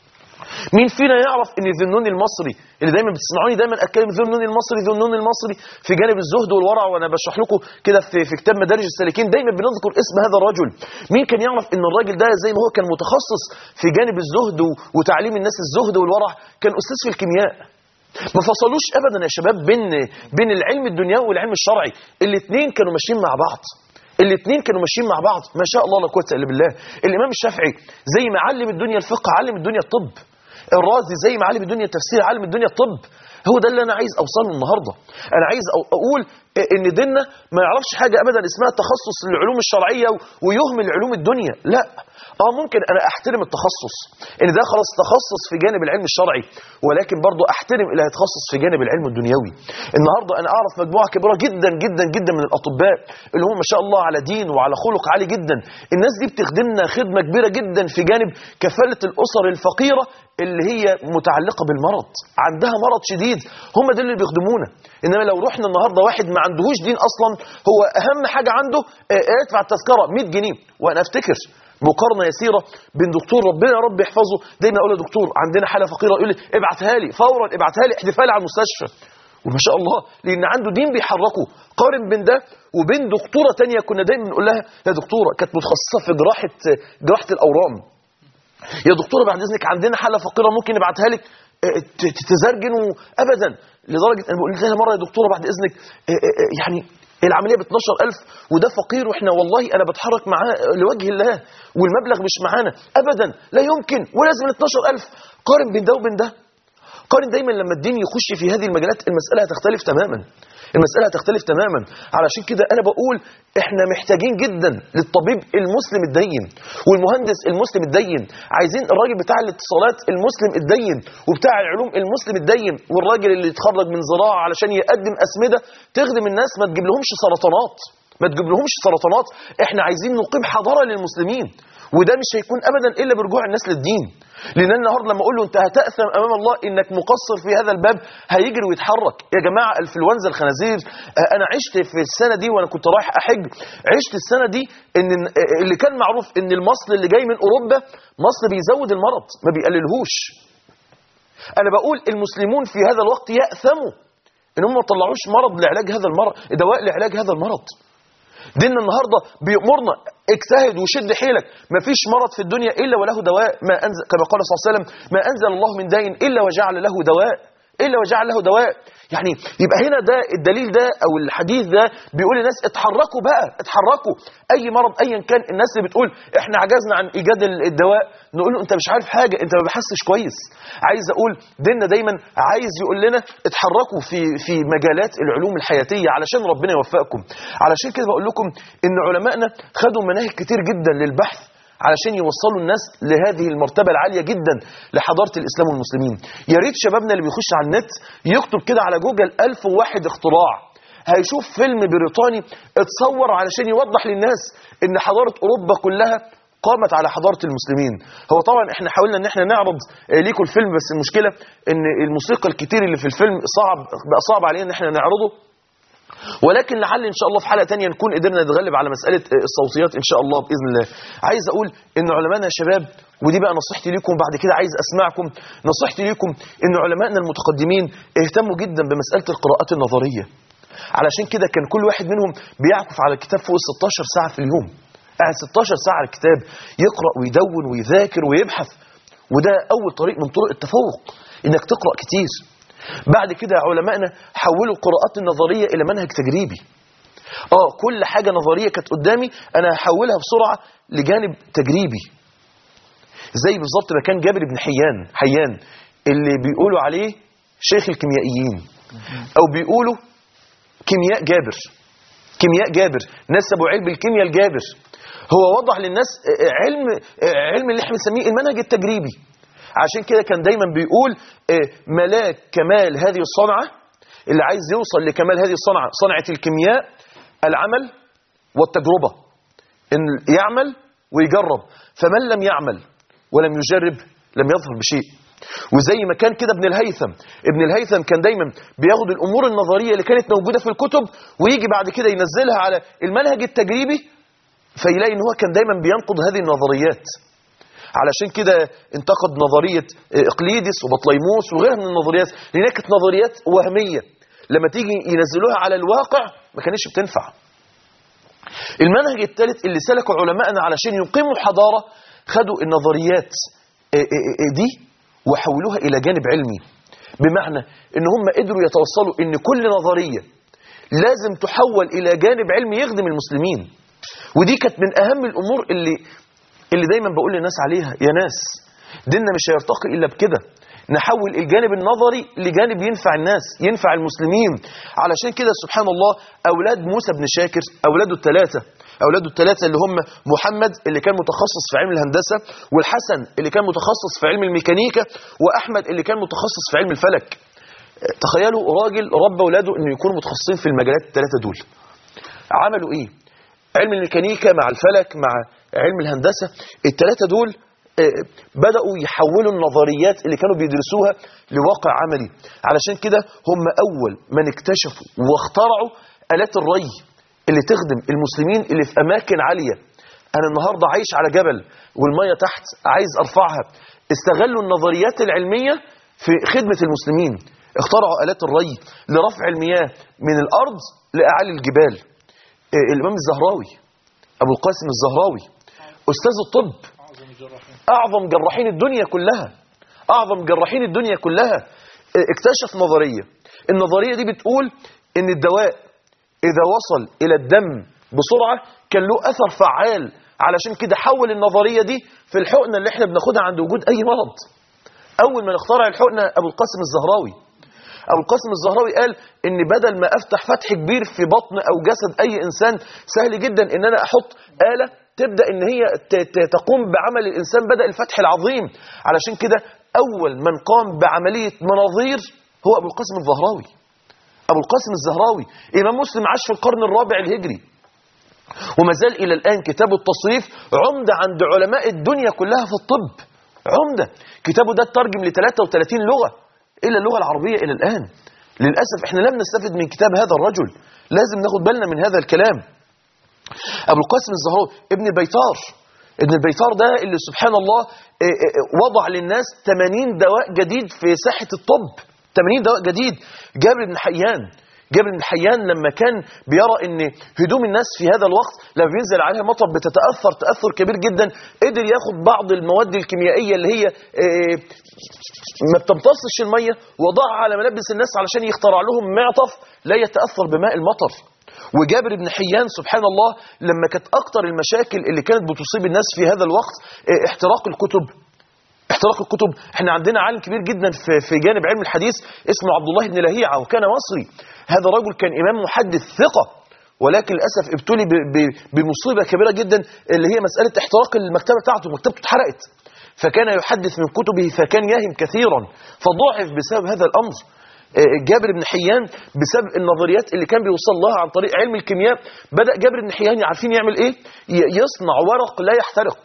مين فينا يعرف ان ذنون المصري اللي دايما بتسمعوني دايما اتكلم ذنون المصري ذنون المصري في جانب الزهد والورع وانا بشرح لكم كده في, في كتاب مدارج السالكين دايما بنذكر اسم هذا الرجل مين كان يعرف ان الراجل ده زي ما هو كان متخصص في جانب الزهد و- وتعليم الناس الزهد والورع كان استاذ في الكيمياء ما فصلوش ابدا يا شباب بين بين العلم الدنيوي والعلم الشرعي الاثنين كانوا ماشيين مع بعض الاثنين كانوا ماشيين مع بعض ما شاء الله لا قوه الا بالله الامام الشافعي زي ما علم الدنيا الفقه علم الدنيا الطب الرازي زي ما علم الدنيا التفسير علم الدنيا الطب هو ده اللي انا عايز اوصله النهارده انا عايز أو- اقول ان ديننا ما يعرفش حاجه ابدا اسمها تخصص للعلوم الشرعيه و- ويهمل علوم الدنيا لا اه ممكن انا احترم التخصص ان ده خلاص تخصص في جانب العلم الشرعي ولكن برضه احترم اللي هيتخصص في جانب العلم الدنيوي النهارده انا اعرف مجموعه كبيره جدا جدا جدا من الاطباء اللي هم ما شاء الله على دين وعلى خلق عالي جدا الناس دي بتخدمنا خدمه كبيره جدا في جانب كفاله الاسر الفقيره اللي هي متعلقه بالمرض عندها مرض شديد هم دول اللي بيخدمونا انما لو رحنا النهارده واحد ما عندهوش دين اصلا هو اهم حاجه عنده آه، يدفع التذكره 100 جنيه وانا افتكر مقارنه يسيره بين دكتور ربنا يا رب يحفظه دايما اقول له دكتور عندنا حاله فقيره يقول لي ابعتها لي فورا ابعتها لي احذفها لي على المستشفى وما شاء الله لان عنده دين بيحركه قارن بين ده وبين دكتوره تانية كنا دايما نقول لها يا دكتوره كانت متخصصه في جراحه جراحه الاورام يا دكتوره بعد اذنك عندنا حاله فقيره ممكن نبعتها لك آه، ت- تتزرجن ابدا لدرجه انا بقول لها مره يا دكتوره بعد اذنك آه، آه، آه، يعني العمليه ب 12000 وده فقير واحنا والله انا بتحرك معاه لوجه الله والمبلغ مش معانا ابدا لا يمكن ولازم ال 12000 قارن بين ده وبين ده قارن دايما لما الدين يخش في هذه المجالات المساله هتختلف تماما المساله هتختلف تماما علشان كده انا بقول احنا محتاجين جدا للطبيب المسلم الدين والمهندس المسلم الدين عايزين الراجل بتاع الاتصالات المسلم الدين وبتاع العلوم المسلم الدين والراجل اللي يتخرج من زراعه علشان يقدم اسمده تخدم الناس ما تجيب لهمش سرطانات ما تجيب لهمش سرطانات احنا عايزين نقيم حضاره للمسلمين وده مش هيكون ابدا الا برجوع الناس للدين لان أنا النهارده لما اقول له انت هتاثم امام الله انك مقصر في هذا الباب هيجري ويتحرك يا جماعه الانفلونزا الخنازير آه، انا عشت في السنه دي وانا كنت رايح احج عشت السنه دي ان آه، اللي كان معروف ان المصل اللي جاي من اوروبا مصل بيزود المرض ما بيقللهوش انا بقول المسلمون في هذا الوقت ياثموا ان هم ما طلعوش مرض لعلاج هذا المرض دواء لعلاج هذا المرض ديننا النهارده بيأمرنا اجتهد وشد حيلك مفيش مرض في الدنيا الا وله دواء ما انزل كما قال صلى الله عليه وسلم ما انزل الله من داء الا وجعل له دواء الا وجعل له دواء يعني يبقى هنا ده الدليل ده او الحديث ده بيقول للناس اتحركوا بقى اتحركوا اي مرض ايا كان الناس اللي بتقول احنا عجزنا عن ايجاد ال- الدواء نقول له انت مش عارف حاجه انت ما بحسش كويس عايز اقول ديننا دايما عايز يقول لنا اتحركوا في في مجالات العلوم الحياتيه علشان ربنا يوفقكم علشان كده بقول لكم ان علمائنا خدوا مناهج كتير جدا للبحث علشان يوصلوا الناس لهذه المرتبة العالية جدا لحضارة الإسلام والمسلمين يا ريت شبابنا اللي بيخش على النت يكتب كده على جوجل ألف وواحد اختراع هيشوف فيلم بريطاني اتصور علشان يوضح للناس ان حضارة أوروبا كلها قامت على حضارة المسلمين هو طبعا احنا حاولنا ان احنا نعرض آه، ليكم الفيلم بس المشكلة ان الموسيقى الكتير اللي في الفيلم صعب بقى صعب علينا ان احنا نعرضه ولكن لعل ان شاء الله في حلقه تانية نكون قدرنا نتغلب على مساله الصوتيات ان شاء الله باذن الله عايز اقول ان علمائنا يا شباب ودي بقى نصيحتي ليكم بعد كده عايز اسمعكم نصيحتي ليكم ان علمائنا المتقدمين اهتموا جدا بمساله القراءات النظريه علشان كده كان كل واحد منهم بيعكف على الكتاب فوق ال 16 ساعه في اليوم قاعد 16 ساعه على الكتاب يقرا ويدون ويذاكر ويبحث وده اول طريق من طرق التفوق انك تقرا كتير بعد كده علمائنا حولوا القراءات النظريه الى منهج تجريبي اه كل حاجه نظريه كانت قدامي انا هحولها بسرعه لجانب تجريبي زي بالظبط ما كان جابر بن حيان حيان اللي بيقولوا عليه شيخ الكيميائيين او بيقولوا كيمياء جابر كيمياء جابر نسبوا علم الكيمياء الجابر هو وضح للناس آه، علم آه، علم اللي احنا بنسميه المنهج التجريبي عشان كده كان دايما بيقول آه، ملاك كمال هذه الصنعة اللي عايز يوصل لكمال هذه الصنعة صنعة الكيمياء العمل والتجربة إن يعمل ويجرب فمن لم يعمل ولم يجرب لم يظهر بشيء وزي ما كان كده ابن الهيثم ابن الهيثم كان دايما بياخد الامور النظريه اللي كانت موجوده في الكتب ويجي بعد كده ينزلها على المنهج التجريبي فيلاقي ان هو كان دايما بينقض هذه النظريات علشان كده انتقد نظريه اقليدس وبطليموس وغيرها من النظريات لانها كانت نظريات وهميه لما تيجي ينزلوها على الواقع ما كانتش بتنفع المنهج الثالث اللي سلكه علمائنا علشان يقيموا حضاره خدوا النظريات اه اه اه دي وحولوها الى جانب علمي بمعنى ان هم قدروا يتوصلوا ان كل نظريه لازم تحول الى جانب علمي يخدم المسلمين ودي كانت من اهم الامور اللي اللي دايما بقول للناس عليها يا ناس ديننا مش هيرتقي الا بكده نحول الجانب النظري لجانب ينفع الناس ينفع المسلمين علشان كده سبحان الله اولاد موسى بن شاكر اولاده الثلاثه اولاده الثلاثه اللي هم محمد اللي كان متخصص في علم الهندسه والحسن اللي كان متخصص في علم الميكانيكا واحمد اللي كان متخصص في علم الفلك تخيلوا راجل ربى اولاده انه يكونوا متخصصين في المجالات الثلاثه دول عملوا ايه علم الميكانيكا مع الفلك مع علم الهندسه الثلاثه دول آه، بدأوا يحولوا النظريات اللي كانوا بيدرسوها لواقع عملي علشان كده هم أول من اكتشفوا واخترعوا آلات الري اللي تخدم المسلمين اللي في أماكن عالية أنا النهاردة عايش على جبل والمية تحت عايز أرفعها استغلوا النظريات العلمية في خدمة المسلمين اخترعوا آلات الري لرفع المياه من الأرض لأعالي الجبال آه، الإمام الزهراوي أبو القاسم الزهراوي أستاذ الطب أعظم جراحين الدنيا كلها أعظم جراحين الدنيا كلها اه، اكتشف نظرية النظرية دي بتقول إن الدواء إذا وصل إلى الدم بسرعة كان له أثر فعال علشان كده حول النظرية دي في الحقنة اللي احنا بناخدها عند وجود أي مرض أول من اخترع الحقنة أبو القاسم الزهراوي أبو القاسم الزهراوي قال إن بدل ما أفتح فتح كبير في بطن أو جسد أي إنسان سهل جدا إن أنا أحط آلة تبدأ إن هي ت- ت- تقوم بعمل الإنسان بدأ الفتح العظيم علشان كده أول من قام بعملية مناظير هو أبو القاسم الزهراوي أبو القاسم الزهراوي إمام مسلم عاش في القرن الرابع الهجري وما زال إلى الآن كتاب التصريف عمدة عند علماء الدنيا كلها في الطب عمدة كتابه ده ترجم ل 33 لغة إلا اللغة العربية إلى الآن للأسف إحنا لم نستفد من كتاب هذا الرجل لازم ناخد بالنا من هذا الكلام أبو القاسم الزهراوي ابن البيطار ابن البيطار ده اللي سبحان الله إيه إيه وضع للناس 80 دواء جديد في ساحة الطب 80 دواء جديد جابر بن حيان جابر بن حيان لما كان بيرى ان هدوم الناس في هذا الوقت لما بينزل عليها مطر بتتاثر تاثر كبير جدا قدر ياخد بعض المواد الكيميائيه اللي هي آه، ما بتمتصش الميه وضعها على ملابس الناس علشان يخترع لهم معطف لا يتاثر بماء المطر وجابر بن حيان سبحان الله لما كانت اكتر المشاكل اللي كانت بتصيب الناس في هذا الوقت آه، احتراق الكتب احتراق الكتب احنا عندنا عالم كبير جدا في في جانب علم الحديث اسمه عبد الله بن لهيعه وكان مصري هذا الرجل كان امام محدث ثقه ولكن للاسف ابتلي ب- ب- بمصيبه كبيره جدا اللي هي مساله احتراق المكتبه بتاعته مكتبته اتحرقت فكان يحدث من كتبه فكان يهم كثيرا فضعف بسبب هذا الامر آه، جابر بن حيان بسبب النظريات اللي كان بيوصل لها عن طريق علم الكيمياء بدا جابر بن حيان عارفين يعمل ايه ي- يصنع ورق لا يحترق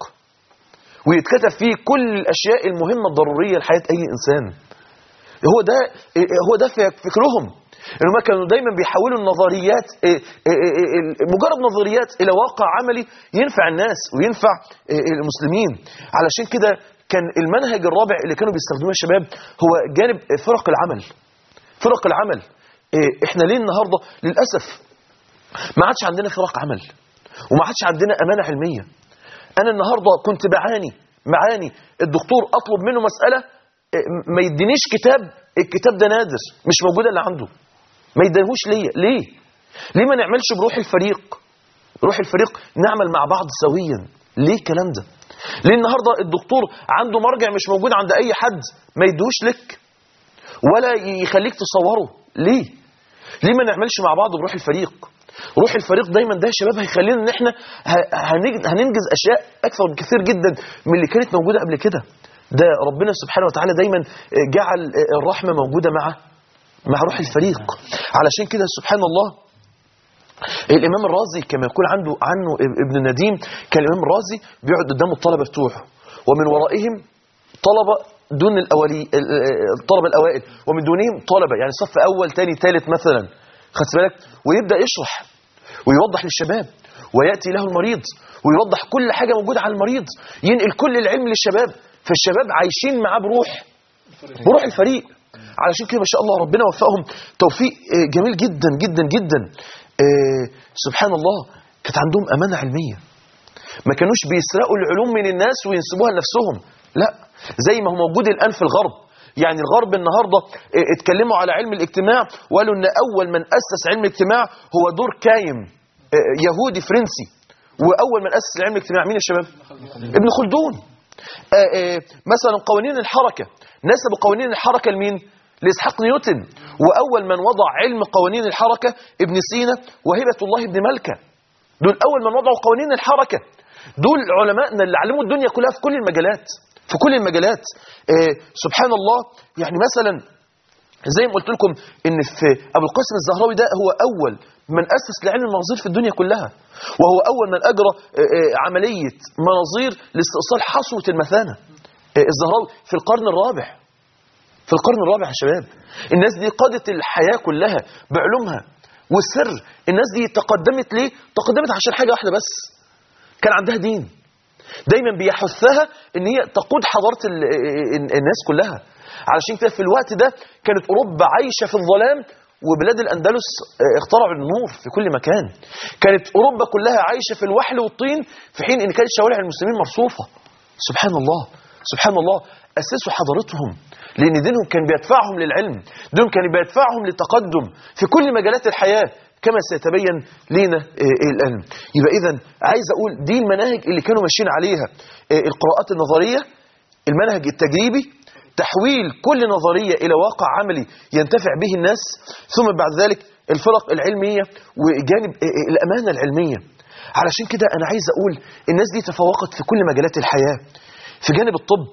ويتكتب فيه كل الاشياء المهمه الضروريه لحياه اي انسان هو ده هو ده في- فكرهم ان هم كانوا دايما بيحولوا النظريات إيه، إيه، إيه، إيه، مجرد نظريات الى واقع عملي ينفع الناس وينفع إيه، المسلمين علشان كده كان المنهج الرابع اللي كانوا بيستخدموه الشباب هو جانب فرق العمل فرق العمل إيه، احنا ليه النهارده للاسف ما عادش عندنا فرق عمل وما عادش عندنا امانه علميه انا النهارده كنت بعاني معاني الدكتور اطلب منه مساله إيه، ما يدينيش كتاب الكتاب ده نادر مش موجود الا عنده ما يديهوش ليا ليه ليه ما نعملش بروح الفريق روح الفريق نعمل مع بعض سويا ليه الكلام ده ليه النهارده الدكتور عنده مرجع مش موجود عند اي حد ما يدوش لك ولا يخليك تصوره ليه ليه ما نعملش مع بعض بروح الفريق روح الفريق دايما ده يا شباب هيخلينا ان احنا ه- هنج- هننجز اشياء اكثر بكثير جدا من اللي كانت موجوده قبل كده ده ربنا سبحانه وتعالى دايما جعل الرحمه موجوده مع مع روح الفريق علشان كده سبحان الله الامام الرازي كما يقول عنده عنه ابن النديم كان الامام الرازي بيقعد قدام الطلبه بتوعه ومن ورائهم طلبه دون الاولي الطلبه الاوائل ومن دونهم طلبه يعني صف اول ثاني ثالث مثلا خدت بالك ويبدا يشرح ويوضح للشباب وياتي له المريض ويوضح كل حاجه موجوده على المريض ينقل كل العلم للشباب فالشباب عايشين معاه بروح بروح الفريق علشان كده ما شاء الله ربنا وفقهم توفيق آه، جميل جدا جدا جدا آه، سبحان الله كانت عندهم امانه علميه ما كانوش بيسرقوا العلوم من الناس وينسبوها لنفسهم لا زي ما هو موجود الان في الغرب يعني الغرب النهارده آه، اتكلموا على علم الاجتماع وقالوا ان اول من اسس علم الاجتماع هو دور كايم آه، يهودي فرنسي واول من اسس علم الاجتماع مين يا شباب ابن خلدون آه، آه، مثلا قوانين الحركه نسبوا قوانين الحركه لمين لاسحاق نيوتن واول من وضع علم قوانين الحركه ابن سينا وهبه الله بن ملكه دول اول من وضعوا قوانين الحركه دول علمائنا اللي علموا الدنيا كلها في كل المجالات في كل المجالات آه سبحان الله يعني مثلا زي ما قلت لكم ان في ابو القاسم الزهراوي ده هو اول من اسس لعلم المناظير في الدنيا كلها وهو اول من اجرى آه، آه، عمليه مناظير لاستئصال حصوه المثانه آه، الزهراوي في القرن الرابع في القرن الرابع يا شباب الناس دي قادت الحياه كلها بعلومها والسر الناس دي تقدمت ليه تقدمت عشان حاجه واحده بس كان عندها دين دايما بيحثها ان هي تقود حضاره ال- ال- الناس كلها علشان كده في الوقت ده كانت اوروبا عايشه في الظلام وبلاد الاندلس آه، اخترعوا النور في كل مكان كانت اوروبا كلها عايشه في الوحل والطين في حين ان كانت شوارع المسلمين مرصوفه سبحان الله سبحان الله اسسوا حضارتهم لان دينهم كان بيدفعهم للعلم دينهم كان بيدفعهم للتقدم في كل مجالات الحياه كما سيتبين لينا آه، الان يبقى اذا عايز اقول دي المناهج اللي كانوا ماشيين عليها آه، القراءات النظريه المنهج التجريبي تحويل كل نظريه الى واقع عملي ينتفع به الناس ثم بعد ذلك الفرق العلميه وجانب آه، آه، الامانه العلميه علشان كده انا عايز اقول الناس دي تفوقت في كل مجالات الحياه في جانب الطب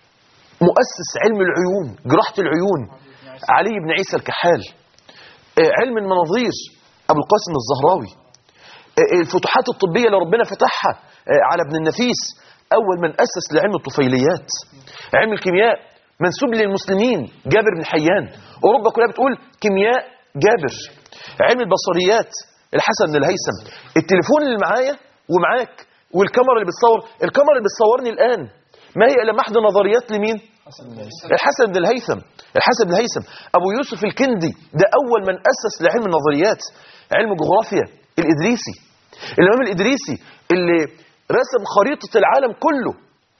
مؤسس علم العيون جراحه العيون علي بن عيسى الكحال آه، علم المناظير ابو القاسم الزهراوي آه، الفتوحات الطبيه اللي ربنا فتحها آه، على ابن النفيس اول من اسس لعلم الطفيليات علم الكيمياء منسوب للمسلمين جابر بن حيان اوروبا كلها بتقول كيمياء جابر علم البصريات الحسن بن الهيثم التليفون اللي معايا ومعاك والكاميرا اللي بتصور الكاميرا اللي بتصورني الان ما هي الا محض نظريات لمين الحسن بن الهيثم الحسن بن هيثم ابو يوسف الكندي ده اول من اسس لعلم النظريات علم الجغرافيا الادريسي الامام الادريسي اللي رسم خريطه العالم كله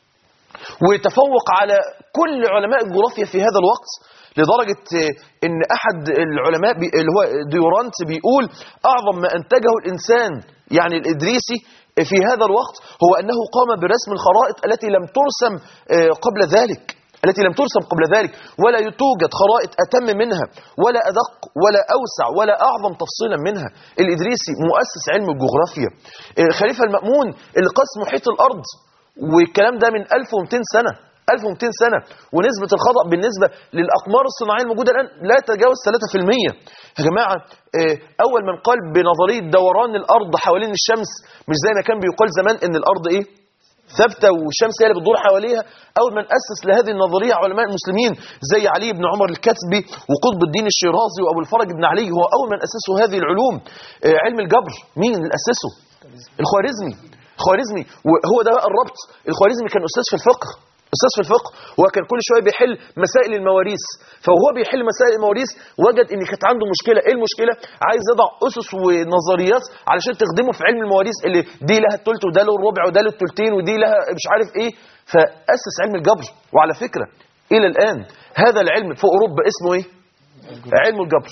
وتفوق على كل علماء الجغرافيا في هذا الوقت لدرجة آه، ان احد العلماء بي اللي هو ديورانت بيقول اعظم ما انتجه الانسان يعني الادريسي في هذا الوقت هو انه قام برسم الخرائط التي لم ترسم آه، قبل ذلك التي لم ترسم قبل ذلك ولا توجد خرائط اتم منها ولا ادق ولا اوسع ولا اعظم تفصيلا منها الادريسي مؤسس علم الجغرافيا آه، خليفه المامون اللي قاس محيط الارض والكلام ده من 1200 سنة 1200 سنة ونسبة الخطأ بالنسبة للأقمار الصناعية الموجودة الآن لا تتجاوز 3% يا جماعة آه، أول من قال بنظرية دوران الأرض حوالين الشمس مش زي ما كان بيقال زمان إن الأرض إيه ثابتة والشمس هي اللي بتدور حواليها أول من أسس لهذه النظرية علماء المسلمين زي علي بن عمر الكتبي وقطب الدين الشيرازي وأبو الفرج بن علي هو أول من أسسوا هذه العلوم آه، علم الجبر مين اللي أسسه الخوارزمي خوارزمي وهو ده بقى الربط الخوارزمي كان استاذ في الفقه استاذ في الفقه وكان كل شويه بيحل مسائل المواريث فهو بيحل مسائل المواريث وجد ان كانت عنده مشكله ايه المشكله عايز يضع اسس ونظريات علشان تخدمه في علم المواريث اللي دي لها الثلث وده له الربع وده له الثلثين ودي لها مش عارف ايه فاسس علم الجبر وعلى فكره الى الان هذا العلم في اوروبا اسمه ايه علم الجبر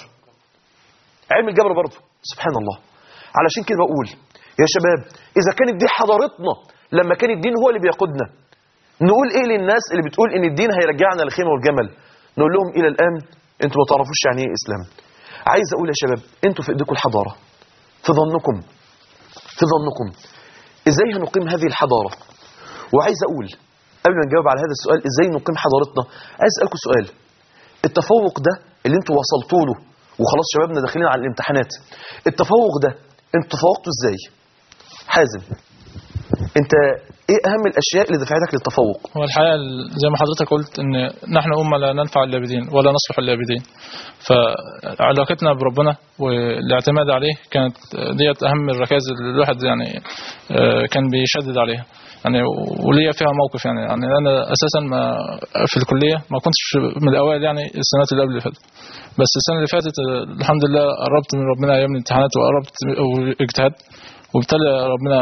علم الجبر برضه سبحان الله علشان كده بقول يا شباب إذا كانت دي حضارتنا لما كان الدين هو اللي بيقودنا نقول إيه للناس اللي بتقول إن الدين هيرجعنا للخيمة والجمل نقول لهم إلى الآن أنتوا ما تعرفوش يعني إيه إسلام عايز أقول يا شباب أنتوا في إيديكم الحضارة في ظنكم في ظنكم إزاي هنقيم هذه الحضارة وعايز أقول قبل ما نجاوب على هذا السؤال إزاي نقيم حضارتنا عايز أسألكم سؤال التفوق ده اللي انتوا وصلتوا له وخلاص شبابنا داخلين على الامتحانات التفوق ده انتوا تفوقتوا ازاي حازم انت ايه اهم الاشياء اللي دفعتك للتفوق هو الحقيقة ال- زي ما حضرتك قلت ان نحن أمة لا ننفع إلا بدين ولا نصلح إلا بدين فعلاقتنا بربنا والاعتماد عليه كانت ديت أهم الركائز اللي الواحد يعني آه، كان بيشدد عليها يعني وليا فيها موقف يعني, يعني أنا أساسا ما في الكلية ما كنتش من الأوائل يعني السنوات اللي قبل اللي فاتت بس السنة اللي فاتت آه، الحمد لله قربت من ربنا أيام الامتحانات وقربت واجتهدت وبالتالي ربنا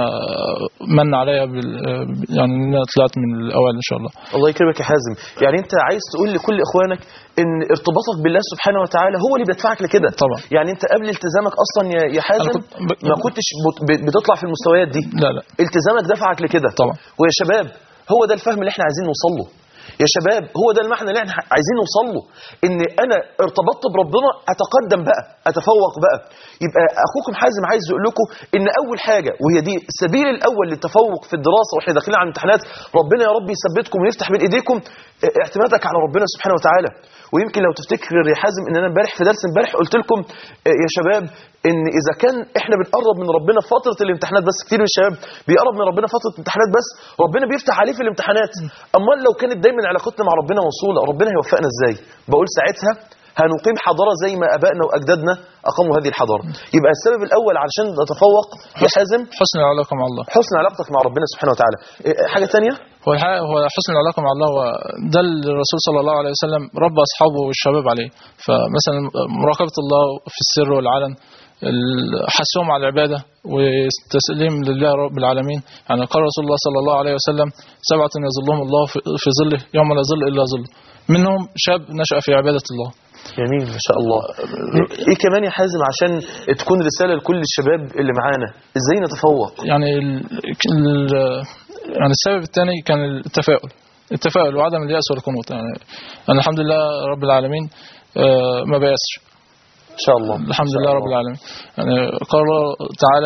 من عليا بال يعني ان انا طلعت من الاوائل ان شاء الله الله يكرمك يا حازم يعني انت عايز تقول لكل اخوانك ان ارتباطك بالله سبحانه وتعالى هو اللي بيدفعك لكده طبعا. يعني انت قبل التزامك اصلا يا يا حازم أنا كنت ب- ما كنتش بت- ب- بتطلع في المستويات دي لا لا التزامك دفعك لكده طبعا. ويا شباب هو ده الفهم اللي احنا عايزين نوصل له يا شباب هو ده المعنى اللي احنا عايزين نوصل له ان انا ارتبطت بربنا اتقدم بقى اتفوق بقى يبقى اخوكم حازم عايز يقول لكم ان اول حاجه وهي دي السبيل الاول للتفوق في الدراسه واحنا داخلين على الامتحانات ربنا يا رب يثبتكم ويفتح بين ايديكم اه، اعتمادك على ربنا سبحانه وتعالى ويمكن لو تفتكر يا حازم ان انا امبارح في درس امبارح قلت لكم اه، يا شباب ان اذا كان احنا بنقرب من ربنا في فتره الامتحانات بس كتير من الشباب بيقرب من ربنا فتره الامتحانات بس ربنا بيفتح عليه في الامتحانات امال لو كانت دايما علاقتنا مع ربنا موصوله ربنا هيوفقنا ازاي بقول ساعتها هنقيم حضاره زي ما ابائنا واجدادنا اقاموا هذه الحضاره يبقى السبب الاول علشان نتفوق يا حازم حسن العلاقه مع الله حسن علاقتك مع ربنا سبحانه وتعالى إيه، حاجه تانية هو الحقيقه هو حسن العلاقه مع الله هو ده اللي الرسول صلى الله عليه وسلم ربى اصحابه والشباب عليه فمثلا مراقبه الله في السر والعلن ال- حثهم على العباده والتسليم لله رب العالمين يعني قال رسول الله صلى الله عليه وسلم سبعه يظلهم الله في في ظله يوم لا ظل الا ظله منهم شاب نشا في عباده الله جميل ما شاء الله ايه كمان يا حازم عشان تكون رساله لكل الشباب اللي معانا ازاي نتفوق يعني ال... ال... يعني السبب الثاني كان التفاؤل التفاؤل وعدم اليأس والقنوط يعني أنا الحمد لله رب العالمين آه، ما بيأسش ان شاء الله الحمد إن شاء لله الله. رب العالمين يعني قال الله تعالى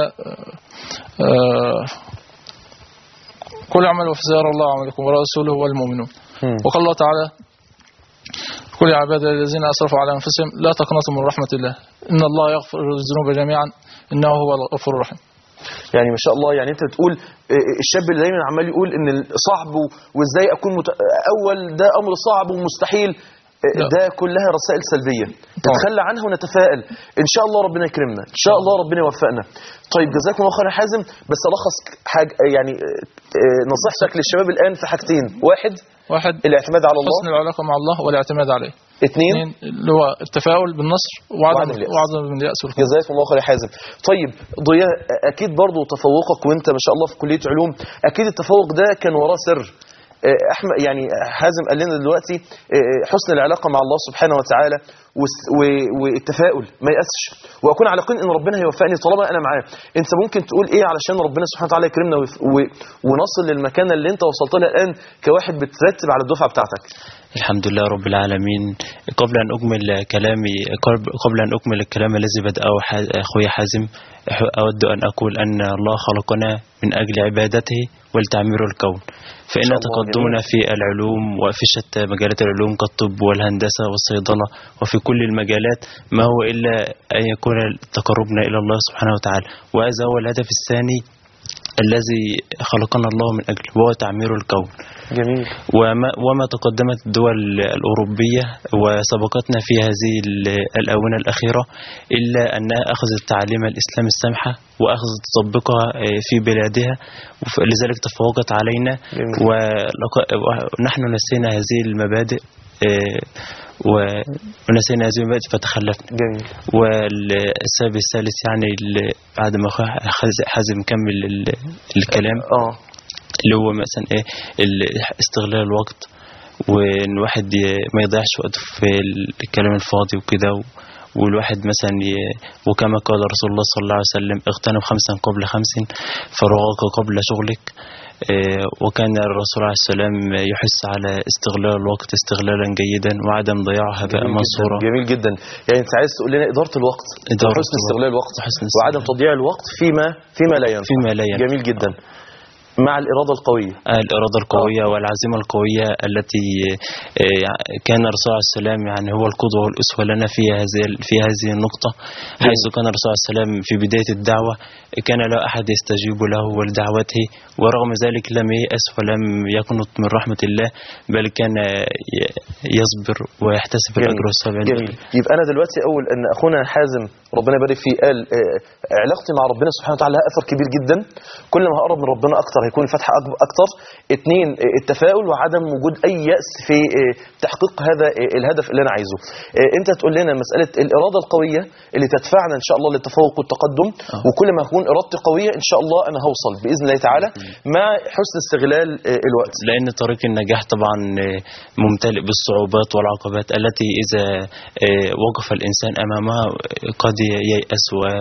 آه، كل اعملوا فسيرى الله عملكم ورسوله والمؤمنون مم. وقال الله تعالى كل يا عبادي الذين اسرفوا على انفسهم لا تقنطوا من رحمه الله ان الله يغفر الذنوب جميعا انه هو الغفور الرحيم يعني ما شاء الله يعني انت بتقول آه، الشاب اللي دايما عمال يقول ان صعب و- وازاي اكون مت... اول ده امر صعب ومستحيل آه، لا. ده كلها رسائل سلبيه نتخلى عنها ونتفائل ان شاء الله ربنا يكرمنا ان شاء الله ربنا يوفقنا طيب جزاكم الله خير يا حازم بس الخص حاجه يعني آه، آه، نصيحتك للشباب الان في حاجتين واحد واحد الاعتماد على الله حسن العلاقه مع الله والاعتماد عليه اثنين اثنين اللي هو التفاؤل بالنصر وعدم وعدم اليأس. وعدم اليأس والخوف جزاكم الله خير يا حازم طيب ضياء اكيد برضو تفوقك وانت ما شاء الله في كليه علوم اكيد التفوق ده كان وراه سر آه، احمد يعني حازم قال لنا دلوقتي آه، حسن العلاقه مع الله سبحانه وتعالى والس- و- والتفاؤل ما يأسش واكون على يقين ان ربنا هيوفقني طالما انا معاه انت ممكن تقول ايه علشان ربنا سبحانه وتعالى يكرمنا ويف- و- ونصل للمكانه اللي انت وصلت لها الان كواحد بترتب على الدفعه بتاعتك الحمد لله رب العالمين قبل أن أكمل كلامي قبل- قبل أن أكمل الكلام الذي بدأه ح- أخوي حازم أح- أود أن أقول أن الله خلقنا من أجل عبادته ولتعمير الكون فإن شاء الله، تقدمنا في العلوم وفي شتى مجالات العلوم كالطب والهندسة والصيدلة وفي كل المجالات ما هو إلا أن يكون تقربنا إلى الله سبحانه وتعالى وهذا هو الهدف الثاني الذي خلقنا الله من أجله وهو تعمير الكون جميل وما, وما تقدمت الدول الأوروبية وسبقتنا في هذه ال- الآونة الأخيرة إلا أنها أخذت تعاليم الإسلام السامحة وأخذت تطبقها آه، في بلادها وف- لذلك تفوقت علينا جميل. ولق- ونحن نسينا هذه المبادئ آه، و- ونسينا هذه المبادئ فتخلفنا جميل والسبب الثالث يعني ال- بعد ما أخويا حازم حازم كمل ال- الكلام اه اللي هو مثلا ايه ال- استغلال الوقت وان الواحد ي- ما يضيعش وقته في الكلام الفاضي وكده و- والواحد مثلا ي- وكما قال رسول الله صلى الله عليه وسلم اغتنم خمسا قبل خمس فرغاك قبل شغلك إيه، وكان الرسول عليه السلام يحث على استغلال الوقت استغلالا جيدا وعدم ضياعه هباء جميل منصورا جدا جميل جدا يعني انت عايز تقول لنا اداره الوقت إدارة وحسن الوقت. استغلال الوقت وحسن وعدم استغلال. تضييع الوقت فيما فيما لا ينفع فيما لا ينفع. جميل جدا مع الاراده القويه الإرادة القوية والعزيمة القوية التي آه، كان الرسول عليه السلام يعني هو القدوة والأسوة لنا في هذه في هذه النقطة حيث كان الرسول عليه السلام في بداية الدعوة كان لا أحد يستجيب له ولدعوته ورغم ذلك لم ييأس ولم يقنط من رحمة الله بل كان ي- يصبر ويحتسب جميل. الأجر والثواب عند جميل الله. يبقى انا دلوقتي اول ان اخونا حازم ربنا يبارك فيه قال آه، علاقتي مع ربنا سبحانه وتعالى لها اثر كبير جدا كل ما هقرب من ربنا اكتر هيكون الفتح أكبر- اكتر اثنين آه، التفاؤل وعدم وجود اي ياس في آه، تحقيق هذا آه، الهدف اللي انا عايزه آه، انت تقول لنا مساله الاراده القويه اللي تدفعنا ان شاء الله للتفوق والتقدم وكل ما هكون ارادتي قويه ان شاء الله انا هوصل باذن الله تعالى مع حسن استغلال آه، الوقت لأن طريق النجاح طبعا آه، ممتلئ بالصعوبات والعقبات التي إذا آه، وقف الإنسان أمامها آه، قد ييأس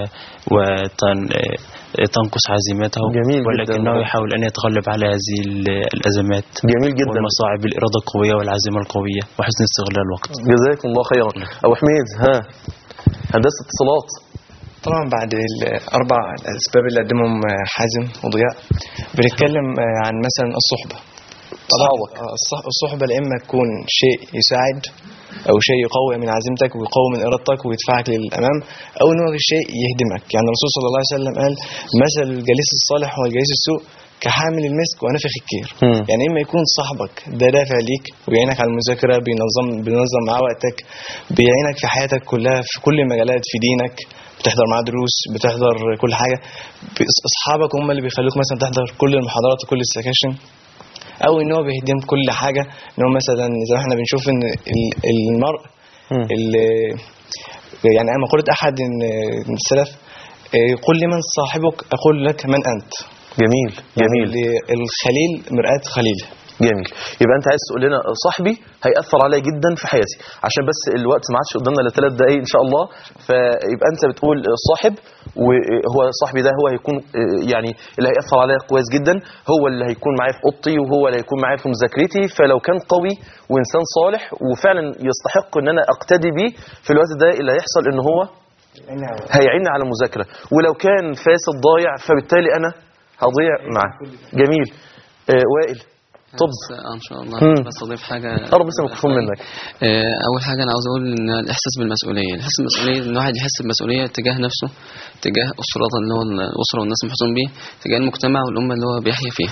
وتنقص عزيمته جميل جدا. ولكنه يحاول أن يتغلب على هذه ال- الأزمات جميل جدا والمصاعب بالإرادة القوية والعزيمة القوية وحسن استغلال الوقت جزاكم الله خيرا ابو حميد ها هندسه اتصالات طبعا بعد الأربع الأسباب اللي قدمهم حازم وضياء بنتكلم عن مثلا الصحبة طبعا أصحابك. آه، الصح- الصحبة يا إما تكون شيء يساعد أو شيء يقوي من عزيمتك ويقوي من إرادتك ويدفعك للأمام أو إن هو شيء يهدمك يعني الرسول صلى الله عليه وسلم قال مثل الجليس الصالح والجليس السوء كحامل المسك ونافخ الكير مم. يعني اما يكون صاحبك ده دافع ليك ويعينك على المذاكره بينظم بينظم معاه وقتك بيعينك في حياتك كلها في كل المجالات في دينك بتحضر معاه دروس بتحضر كل حاجه بس- اصحابك هم اللي بيخلوك مثلا تحضر كل المحاضرات وكل السكاشن او ان هو بيهدم كل حاجه ان هو مثلا زي ما احنا بنشوف ان ال- المرء مم. ال- يعني انا مقوله احد إن السلف إيه، قل لمن صاحبك اقول لك من انت جميل جميل يعني الخليل مرآة خليله جميل يبقى انت عايز تقول لنا صاحبي هيأثر عليا جدا في حياتي عشان بس الوقت ما عادش قدامنا الا ثلاث دقايق ان شاء الله فيبقى انت بتقول صاحب وهو صاحبي ده هو هيكون يعني اللي هيأثر عليا كويس جدا هو اللي هيكون معايا في اوضتي وهو اللي هيكون معايا في مذاكرتي فلو كان قوي وانسان صالح وفعلا يستحق ان انا اقتدي بيه في الوقت ده اللي هيحصل ان هو هيعيني على المذاكره ولو كان فاسد ضايع فبالتالي انا هضيع معاه جميل آه وائل طب بس آه، ان شاء الله مم. بس اضيف حاجه قرب بس الميكروفون منك آه، اول حاجه انا عاوز اقول ان الاحساس بالمسؤوليه الاحساس بالمسؤوليه ان الواحد يحس بمسؤوليه تجاه نفسه تجاه اسرته اللي هو الاسره والناس المحسون بيه تجاه المجتمع والامه اللي هو بيحيا فيها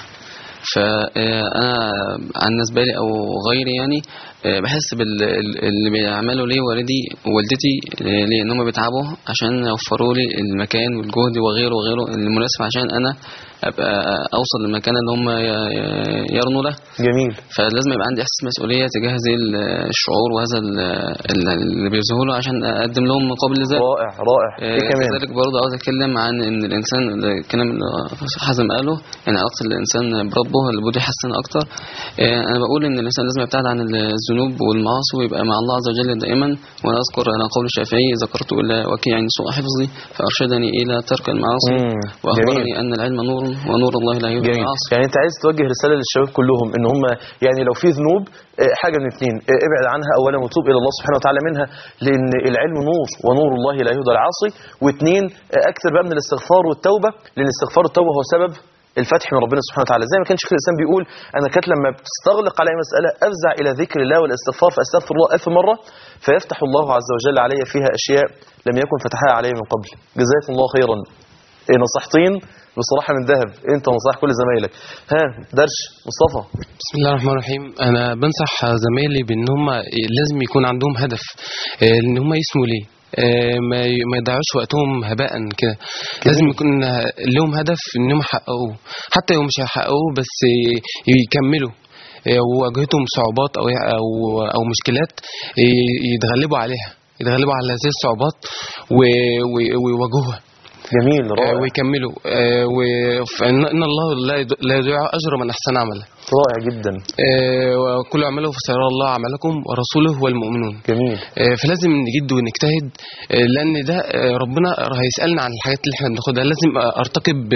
فانا عن بالنسبه لي او غيري يعني آه، بحس باللي بيعملوا لي والدي ووالدتي آه، ليه ان هم بيتعبوا عشان يوفروا لي المكان والجهد وغيره وغيره المناسب عشان انا ابقى اوصل للمكان اللي هم ي- ي- يرنوا له جميل فلازم يبقى عندي احساس مسؤوليه تجاه هذه ال- الشعور وهذا ال- ال- اللي بيظهروا له عشان اقدم لهم مقابل لذلك رائع رائع آه، ايه كمان كذلك برضه عاوز اتكلم عن ان الانسان الكلام اللي حازم قاله يعني علاقه الانسان بربه اللي بده يحسن اكتر آه، انا بقول ان الانسان لازم يبتعد عن الذنوب والمعاصي ويبقى مع الله عز وجل دائما وانا اذكر انا قول الشافعي ذكرت الى وكيع سوء حفظي فارشدني الى ترك المعاصي مم، واخبرني جميل. ان العلم نور ونور الله لا يضيع جميل العاصي يعني انت عايز توجه رساله للشباب كلهم ان هم يعني لو في ذنوب آه، حاجه من اثنين آه، ابعد عنها اولا وتوب الى الله سبحانه وتعالى منها لان العلم نور ونور الله لا يهدى العاصي واثنين آه، اكثر بقى من الاستغفار والتوبه لان الاستغفار والتوبه هو سبب الفتح من ربنا سبحانه وتعالى زي ما كان شيخ الاسلام بيقول انا كانت لما بتستغلق علي مساله افزع الى ذكر الله والاستغفار فاستغفر الله ألف مره فيفتح الله عز وجل علي فيها اشياء لم يكن فتحها علي من قبل جزاكم الله خيرا إيه نصيحتين بصراحه من ذهب انت نصائح كل زمايلك ها درش مصطفى بسم الله الرحمن الرحيم انا بنصح زمايلي بان هم لازم يكون عندهم هدف آه، ان هم يسموا ليه آه، ما ي- ما يضيعوش وقتهم هباء كده لازم يكون لهم هدف انهم يحققوه حتى لو مش هيحققوه بس ي- يكملوا آه، وواجهتهم صعوبات او او او مشكلات ي- يتغلبوا عليها يتغلبوا على هذه الصعوبات و- و- ويواجهوها جميل آه، رائع ويكملوا آه، وفإن إن الله لا يض- لا يضيع اجر من احسن عملا رائع جدا آه، وكل اعملوا فسيرى الله عملكم ورسوله والمؤمنون جميل آه، فلازم نجد ونجتهد آه، لان ده آه، ربنا هيسالنا عن الحاجات اللي احنا بناخدها لازم ارتقي ب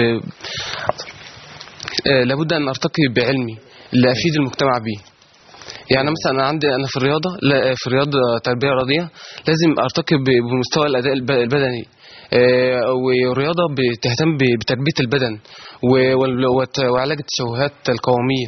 آه، لابد ان ارتقي بعلمي اللي افيد المجتمع بيه يعني مثلا انا عندي انا في الرياضه لا في الرياضه تربيه رياضيه لازم ارتقي ب- بمستوى الاداء الب- البدني آه، والرياضه بتهتم ب- بتربيه البدن و- وال- وت- وعلاج التشوهات القوميه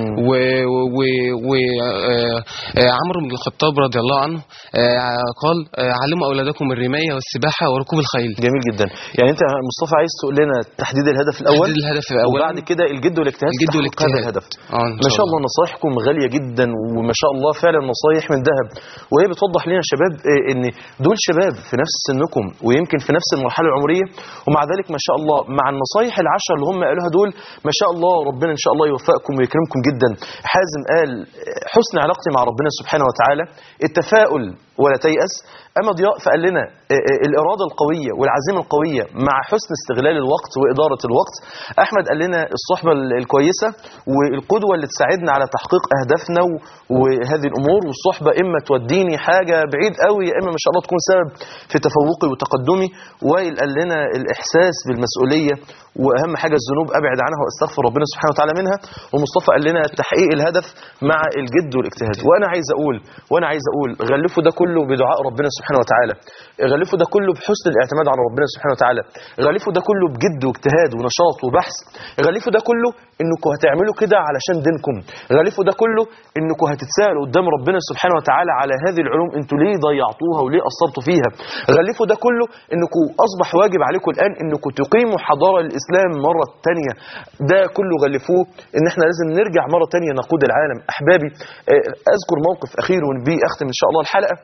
وعمرو بن الخطاب رضي الله عنه آه، قال آه، علموا اولادكم الرمايه والسباحه وركوب الخيل جميل جدا يعني انت يا مصطفى عايز تقول لنا تحديد الهدف الاول تحديد الهدف الأول. وبعد كده الجد والاجتهاد في الجد تحقيق والاجتهاد. هذا الهدف اه إن ما شاء شاء الله نصايحكم غاليه جدا وما شاء الله فعلا نصايح من ذهب وهي بتوضح لنا يا شباب آه، ان دول شباب في نفس سنكم ويمكن في نفس المرحله العمريه ومع ذلك ما شاء الله مع النصايح العشر اللي هم قالوها دول ما شاء الله ربنا ان شاء الله يوفقكم ويكرمكم جدا حازم قال آه، حسن علاقتي مع ربنا سبحانه وتعالى التفاؤل ولا تيأس أما ضياء فقال لنا آه، آه، الإرادة القوية والعزيمة القوية مع حسن استغلال الوقت وإدارة الوقت أحمد قال لنا الصحبة ال- الكويسة والقدوة اللي تساعدنا على تحقيق أهدافنا و- وهذه الأمور والصحبة إما توديني حاجة بعيد قوي يا إما ما شاء الله تكون سبب في تفوقي وتقدمي وائل قال لنا الإحساس بالمسؤولية وأهم حاجة الذنوب أبعد عنها وأستغفر ربنا سبحانه وتعالى منها ومصطفى قال لنا تحقيق الهدف مع الجد والاجتهاد وأنا عايز أقول وأنا عايز أقول غلفوا ده كله بدعاء ربنا سبحانه وتعالى غلفوا ده كله بحسن الاعتماد على ربنا سبحانه وتعالى غلفوا ده كله بجد واجتهاد ونشاط وبحث غلفوا ده كله انكم هتعملوا كده علشان دينكم غلفوا ده كله انكم هتتساءلوا قدام ربنا سبحانه وتعالى على هذه العلوم انتوا ليه ضيعتوها وليه قصرتوا فيها غلفوا ده كله انكم اصبح واجب عليكم الان انكم تقيموا حضاره الاسلام مره تانية ده كله غلفوه ان احنا لازم نرجع مره تانية نقود العالم احبابي آه، اذكر موقف اخير ونبيه اختم ان شاء الله الحلقه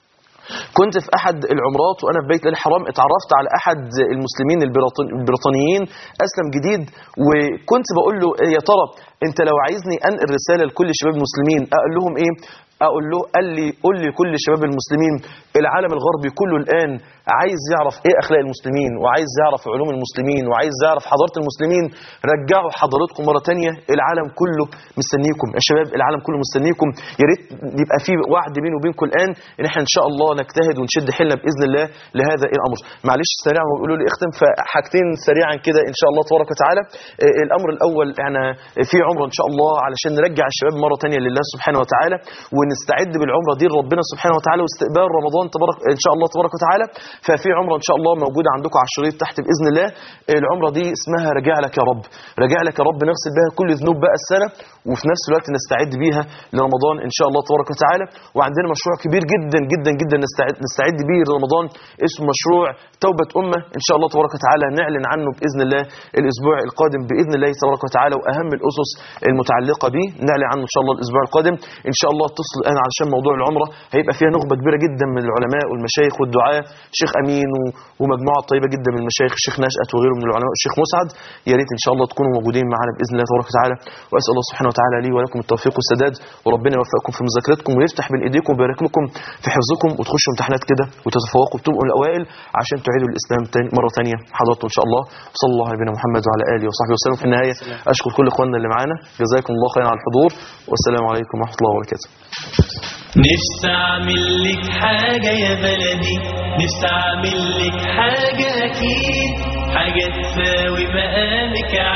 كنت في احد العمرات وانا في بيت الله الحرام اتعرفت على احد المسلمين البريطان- البريطانيين اسلم جديد وكنت بقول له إيه يا ترى انت لو عايزني انقل رساله لكل شباب المسلمين اقول لهم ايه اقول له قال لي قول لي كل شباب المسلمين العالم الغربي كله الان عايز يعرف ايه اخلاق المسلمين وعايز يعرف علوم المسلمين وعايز يعرف حضاره المسلمين رجعوا حضارتكم مره تانية العالم كله مستنيكم يا شباب العالم كله مستنيكم يا ريت يبقى في وعد بيني وبينكم الان ان احنا ان شاء الله نجتهد ونشد حيلنا باذن الله لهذا الامر معلش سريعا وبيقولوا لي اختم فحاجتين سريعا كده ان شاء الله تبارك وتعالى آه، الامر الاول احنا في عمره ان شاء الله علشان نرجع الشباب مره تانية لله سبحانه وتعالى ونستعد بالعمره دي لربنا سبحانه وتعالى واستقبال رمضان تبارك ان شاء الله تبارك وتعالى ففي عمره ان شاء الله موجوده عندكم على الشريط تحت باذن الله العمره دي اسمها رجع لك يا رب رجع لك يا رب نغسل بها كل ذنوب بقى السنه وفي نفس الوقت نستعد بيها لرمضان ان شاء الله تبارك وتعالى وعندنا مشروع كبير جدا جدا جدا نستعد نستعد بيه لرمضان اسمه مشروع توبه امه ان شاء الله تبارك وتعالى نعلن عنه باذن الله الاسبوع القادم باذن الله تبارك وتعالى واهم الاسس المتعلقه به نعلن عنه ان شاء الله الاسبوع القادم ان شاء الله اتصلوا مصر الان علشان موضوع العمره هيبقى فيها نخبه كبيره جدا من العلماء والمشايخ والدعاه الشيخ امين و- ومجموعه طيبه جدا من المشايخ الشيخ نشأت وغيره من العلماء الشيخ مسعد يا ريت ان شاء الله تكونوا موجودين معانا باذن الله تبارك وتعالى واسال الله سبحانه وتعالى لي ولكم التوفيق والسداد وربنا يوفقكم في مذاكرتكم ويفتح بين ايديكم ويبارك لكم في حفظكم وتخشوا امتحانات كده وتتفوقوا وتبقوا الاوائل عشان تعيدوا الاسلام تاني مره ثانيه حضراتكم ان شاء الله وصلى الله على نبينا محمد وعلى اله وصحبه وسلم في النهايه اشكر كل اخواننا اللي معانا جزاكم الله خيرا على الحضور والسلام عليكم ورحمه الله وبركاته نفسي اعمل لك حاجة يا بلدي نفسي اعمل لك حاجة اكيد حاجة تساوي مقامك